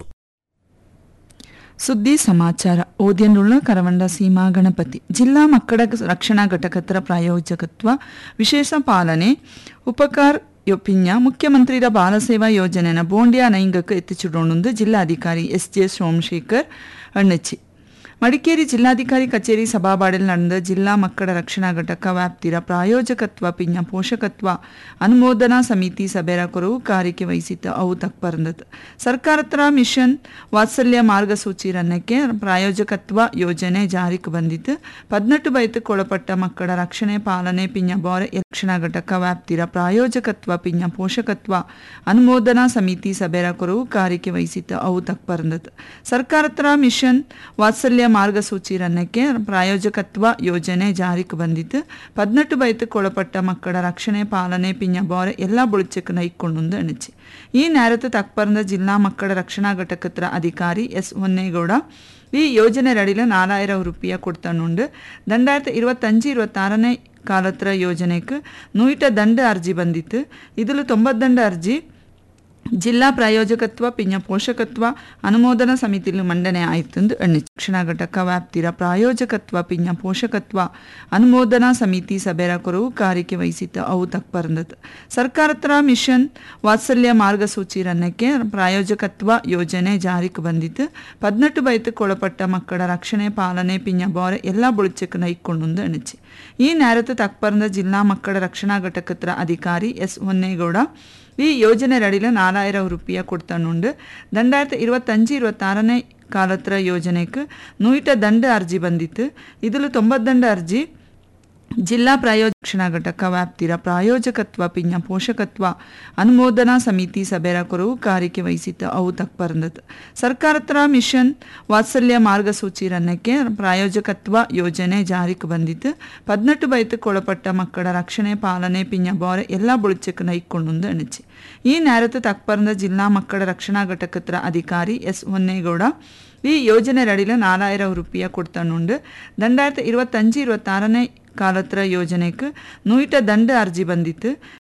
ಸುದ್ದಿ ಸಮಾಚಾರ ಓದ್ಯನುಳ್ಳ ಕರವಂಡ ಸೀಮಾ ಗಣಪತಿ ಜಿಲ್ಲಾ ಮಕ್ಕಳ ರಕ್ಷಣಾ ಘಟಕತ್ರ ಪ್ರಾಯೋಜಕತ್ವ ವಿಶೇಷ ಪಾಲನೆ ಉಪಕಾರ್ ಯೊಪಿಂಜ ಮುಖ್ಯಮಂತ್ರಿರ ಬಾಲಸೇವಾ ಯೋಜನೆನ ಬೋಂಡಿಯಾ ನೈಂಗಕ್ಕೆ ಎತ್ತಿಚಿಡೋಣುಂದು ಜಿಲ್ಲಾಧಿಕಾರಿ ಎಸ್ ಜೆ ಸೋಮಶೇಖರ್ ಅಣ್ಣಚ್ಚಿ ಮಡಿಕೇರಿ ಜಿಲ್ಲಾಧಿಕಾರಿ ಕಚೇರಿ ಸಭಾಬಾಡಲ್ ನಡೆದ ಜಿಲ್ಲಾ ಮಕ್ಕಳ ರಕ್ಷಣಾ ಘಟಕ ವ್ಯಾಪ್ತಿರ ಪ್ರಾಯೋಜಕತ್ವ ಪಿಂಜ ಪೋಷಕತ್ವ ಅನುಮೋದನಾ ಸಮಿತಿ ಸಭೆರ ಕೊರವು ಕಾರ್ಯಕ್ಕೆ ವಹಿಸಿತ್ತು ಅವು ತಕ್ಪರಂದತ್ ಸರ್ಕಾರತ್ರ ಮಿಷನ್ ವಾತ್ಸಲ್ಯ ಮಾರ್ಗಸೂಚಿ ರನ್ನಕ್ಕೆ ಪ್ರಾಯೋಜಕತ್ವ ಯೋಜನೆ ಜಾರಿಗೆ ಬಂದಿತ್ತು ಪದ್ನೆಟ್ಟು ಬೈತಕ್ಕೆ ಒಳಪಟ್ಟ ಮಕ್ಕಳ ರಕ್ಷಣೆ ಪಾಲನೆ ಪಿಂಜ ಬೋರೆ ರಕ್ಷಣಾ ಘಟಕ ವ್ಯಾಪ್ತಿರ ಪ್ರಾಯೋಜಕತ್ವ ಪಿಂಜ ಪೋಷಕತ್ವ ಅನುಮೋದನಾ ಸಮಿತಿ ಸಭೆರ ಕೊರವು ಕಾರ್ಯಕ್ಕೆ ವಹಿಸಿತ್ತು ಅವು ತಕ್ಪರಂದತ್ ಸರ್ಕಾರತ್ರ ಮಿಷನ್ ವಾತ್ಸಲ್ಯ ಮಾರ್ಗಸೂಚಿ ರನ್ನಕ್ಕೆ ಪ್ರಾಯೋಜಕತ್ವ ಯೋಜನೆ ಜಾರಿಗೆ ಬಂದಿತ್ತು ಪದ್ನೆಟ್ಟು ಬೈತಕ್ಕೆ ಒಳಪಟ್ಟ ಮಕ್ಕಳ ರಕ್ಷಣೆ ಪಾಲನೆ ಪಿಂಜ ಬೋರೆ ಎಲ್ಲ ಬುಳಿಚಕ್ಕೆ ನೈಕೊಂಡು ಅಣಿಚಿ ಈ ನೇರത്ത് ತಕ್ಪರಂದ ಜಿಲ್ಲಾ ಮಕ್ಕಳ ರಕ್ಷಣಾ ಘಟಕತ್ರ ಅಧಿಕಾರಿ ಎಸ್ ಹೊನ್ನೇಗೌಡ ಈ ಯೋಜನೆ ರಡಿಲ ನಾಲಾயிரம் ರುಪಿಯ ಕೊಡ್ತಾನುಂಡು ரெண்டாயிரத்தி இருபத்தஞ்சு இருபத்தாறನೇ ಕಾಲತ್ರ ಯೋಜನೆಗೆ ನೂಯಿಟ ದಂಡ ಅರ್ಜಿ ಬಂದಿತ್ತು ಇದಿಲು ತೊಂಬತ್ತಂಡ ಅರ್ಜಿ ಜಿಲ್ಲಾ ಪ್ರಾಯೋಜಕತ್ವ ಪಿಂಜ ಪೋಷಕತ್ವ ಅನುಮೋದನಾ ಸಮಿತಿಲು ಮಂಡನೆ ಆಯ್ತಂದು ಎಣ್ಣೆ ಶಿಕ್ಷಣ ಘಟಕ ವ್ಯಾಪ್ತಿರ ಪ್ರಾಯೋಜಕತ್ವ ಪಿಂಜ ಪೋಷಕತ್ವ ಅನುಮೋದನಾ ಸಮಿತಿ ಸಭೆರ ಕೊರವು ಕಾರ್ಯಕ್ಕೆ ವಹಿಸಿತ್ತು ಅವು ತಕ್ಪರಂದತ್ ಸರ್ಕಾರತ್ರ ಮಿಷನ್ ವಾತ್ಸಲ್ಯ ಮಾರ್ಗಸೂಚಿ ರನ್ನಕ್ಕೆ ಪ್ರಾಯೋಜಕತ್ವ ಯೋಜನೆ ಜಾರಿಗೆ ಬಂದಿತ್ತು ಪದ್ನೆಟ್ಟು ಬೈತಕ್ಕೆ ಒಳಪಟ್ಟ ಮಕ್ಕಳ ರಕ್ಷಣೆ ಪಾಲನೆ ಪಿಂಜ ಬೋರೆ ಎಲ್ಲ ಬುಳಿಚಕ್ಕೆ ನೈಕೊಂಡು ಎಣಿಚಿ ಈ ನೇರത്ത് ತಕ್ಪರಂದ ಜಿಲ್ಲಾ ಮಕ್ಕಳ ರಕ್ಷಣಾ ಘಟಕತ್ರ ಅಧಿಕಾರಿ ಎಸ್ ಹೊನ್ನೇಗೌಡ ಈ ಯೋಜನೆ ರಡಿಲ ನಾಲಾயிரம் ರುಪಿಯ ಕೊಡ್ತಾನುಂಡು ரெண்டாயிரத்தி இருபத்தஞ்சு இருபத்தாறನೇ ಕಾಲತ್ರ ಯೋಜನೆಗೆ ನೂಯಿಟ ದಂಡ ಅರ್ಜಿ ಬಂದಿತ್ತು ಇದಿಲು ತೊಂಬತ್ತಂಡ ಅರ್ಜಿ ಜಿಲ್ಲಾ ಪ್ರಾಯೋಜಕ್ಷಣಾ ಘಟಕ ವ್ಯಾಪ್ತಿರ ಪ್ರಾಯೋಜಕತ್ವ ಪಿಂಜ ಪೋಷಕತ್ವ ಅನುಮೋದನಾ ಸಮಿತಿ ಸಭೆರ ಕೊರವು ಕಾರ್ಯಕ್ಕೆ ವಹಿಸಿತ್ತು ಅವು ತಕ್ಪರಂದತ್ ಸರ್ಕಾರತ್ರ ಮಿಷನ್ ವಾತ್ಸಲ್ಯ ಮಾರ್ಗಸೂಚಿ ರನ್ನಕ್ಕೆ ಪ್ರಾಯೋಜಕತ್ವ ಯೋಜನೆ ಜಾರಿಗೆ ಬಂದಿತ್ತು ಪದ್ನೆಟ್ಟು ಬೈತಕ್ಕೆ ಒಳಪಟ್ಟ ಮಕ್ಕಳ ರಕ್ಷಣೆ ಪಾಲನೆ ಪಿಂಜ ಬೋರೆ ಎಲ್ಲ ಬುಳಿಚಕ್ಕೆ ನೈಕೊಂಡು ಅಣಿಚಿ ಈ ನೇರത്ത് ತಕ್ಪರಂದ ಜಿಲ್ಲಾ ಮಕ್ಕಳ ರಕ್ಷಣಾ ಘಟಕತ್ರ ಅಧಿಕಾರಿ ಎಸ್ ಹೊನ್ನೇಗೌಡ ಈ ಯೋಜನೆ ರಡಿಲ ನಾಲಾயிரம் ರುಪಿಯ ಕೊಡ್ತಾನುಂಡು ரெண்டாயிரத்தி இருபத்தஞ்சு இருபத்தாறನೇ ಕಾಲತ್ರ ಯೋಜನೆಗೆ ನೂಯಿಟ ದಂಡ ಅರ್ಜಿ ಬಂದಿತ್ತು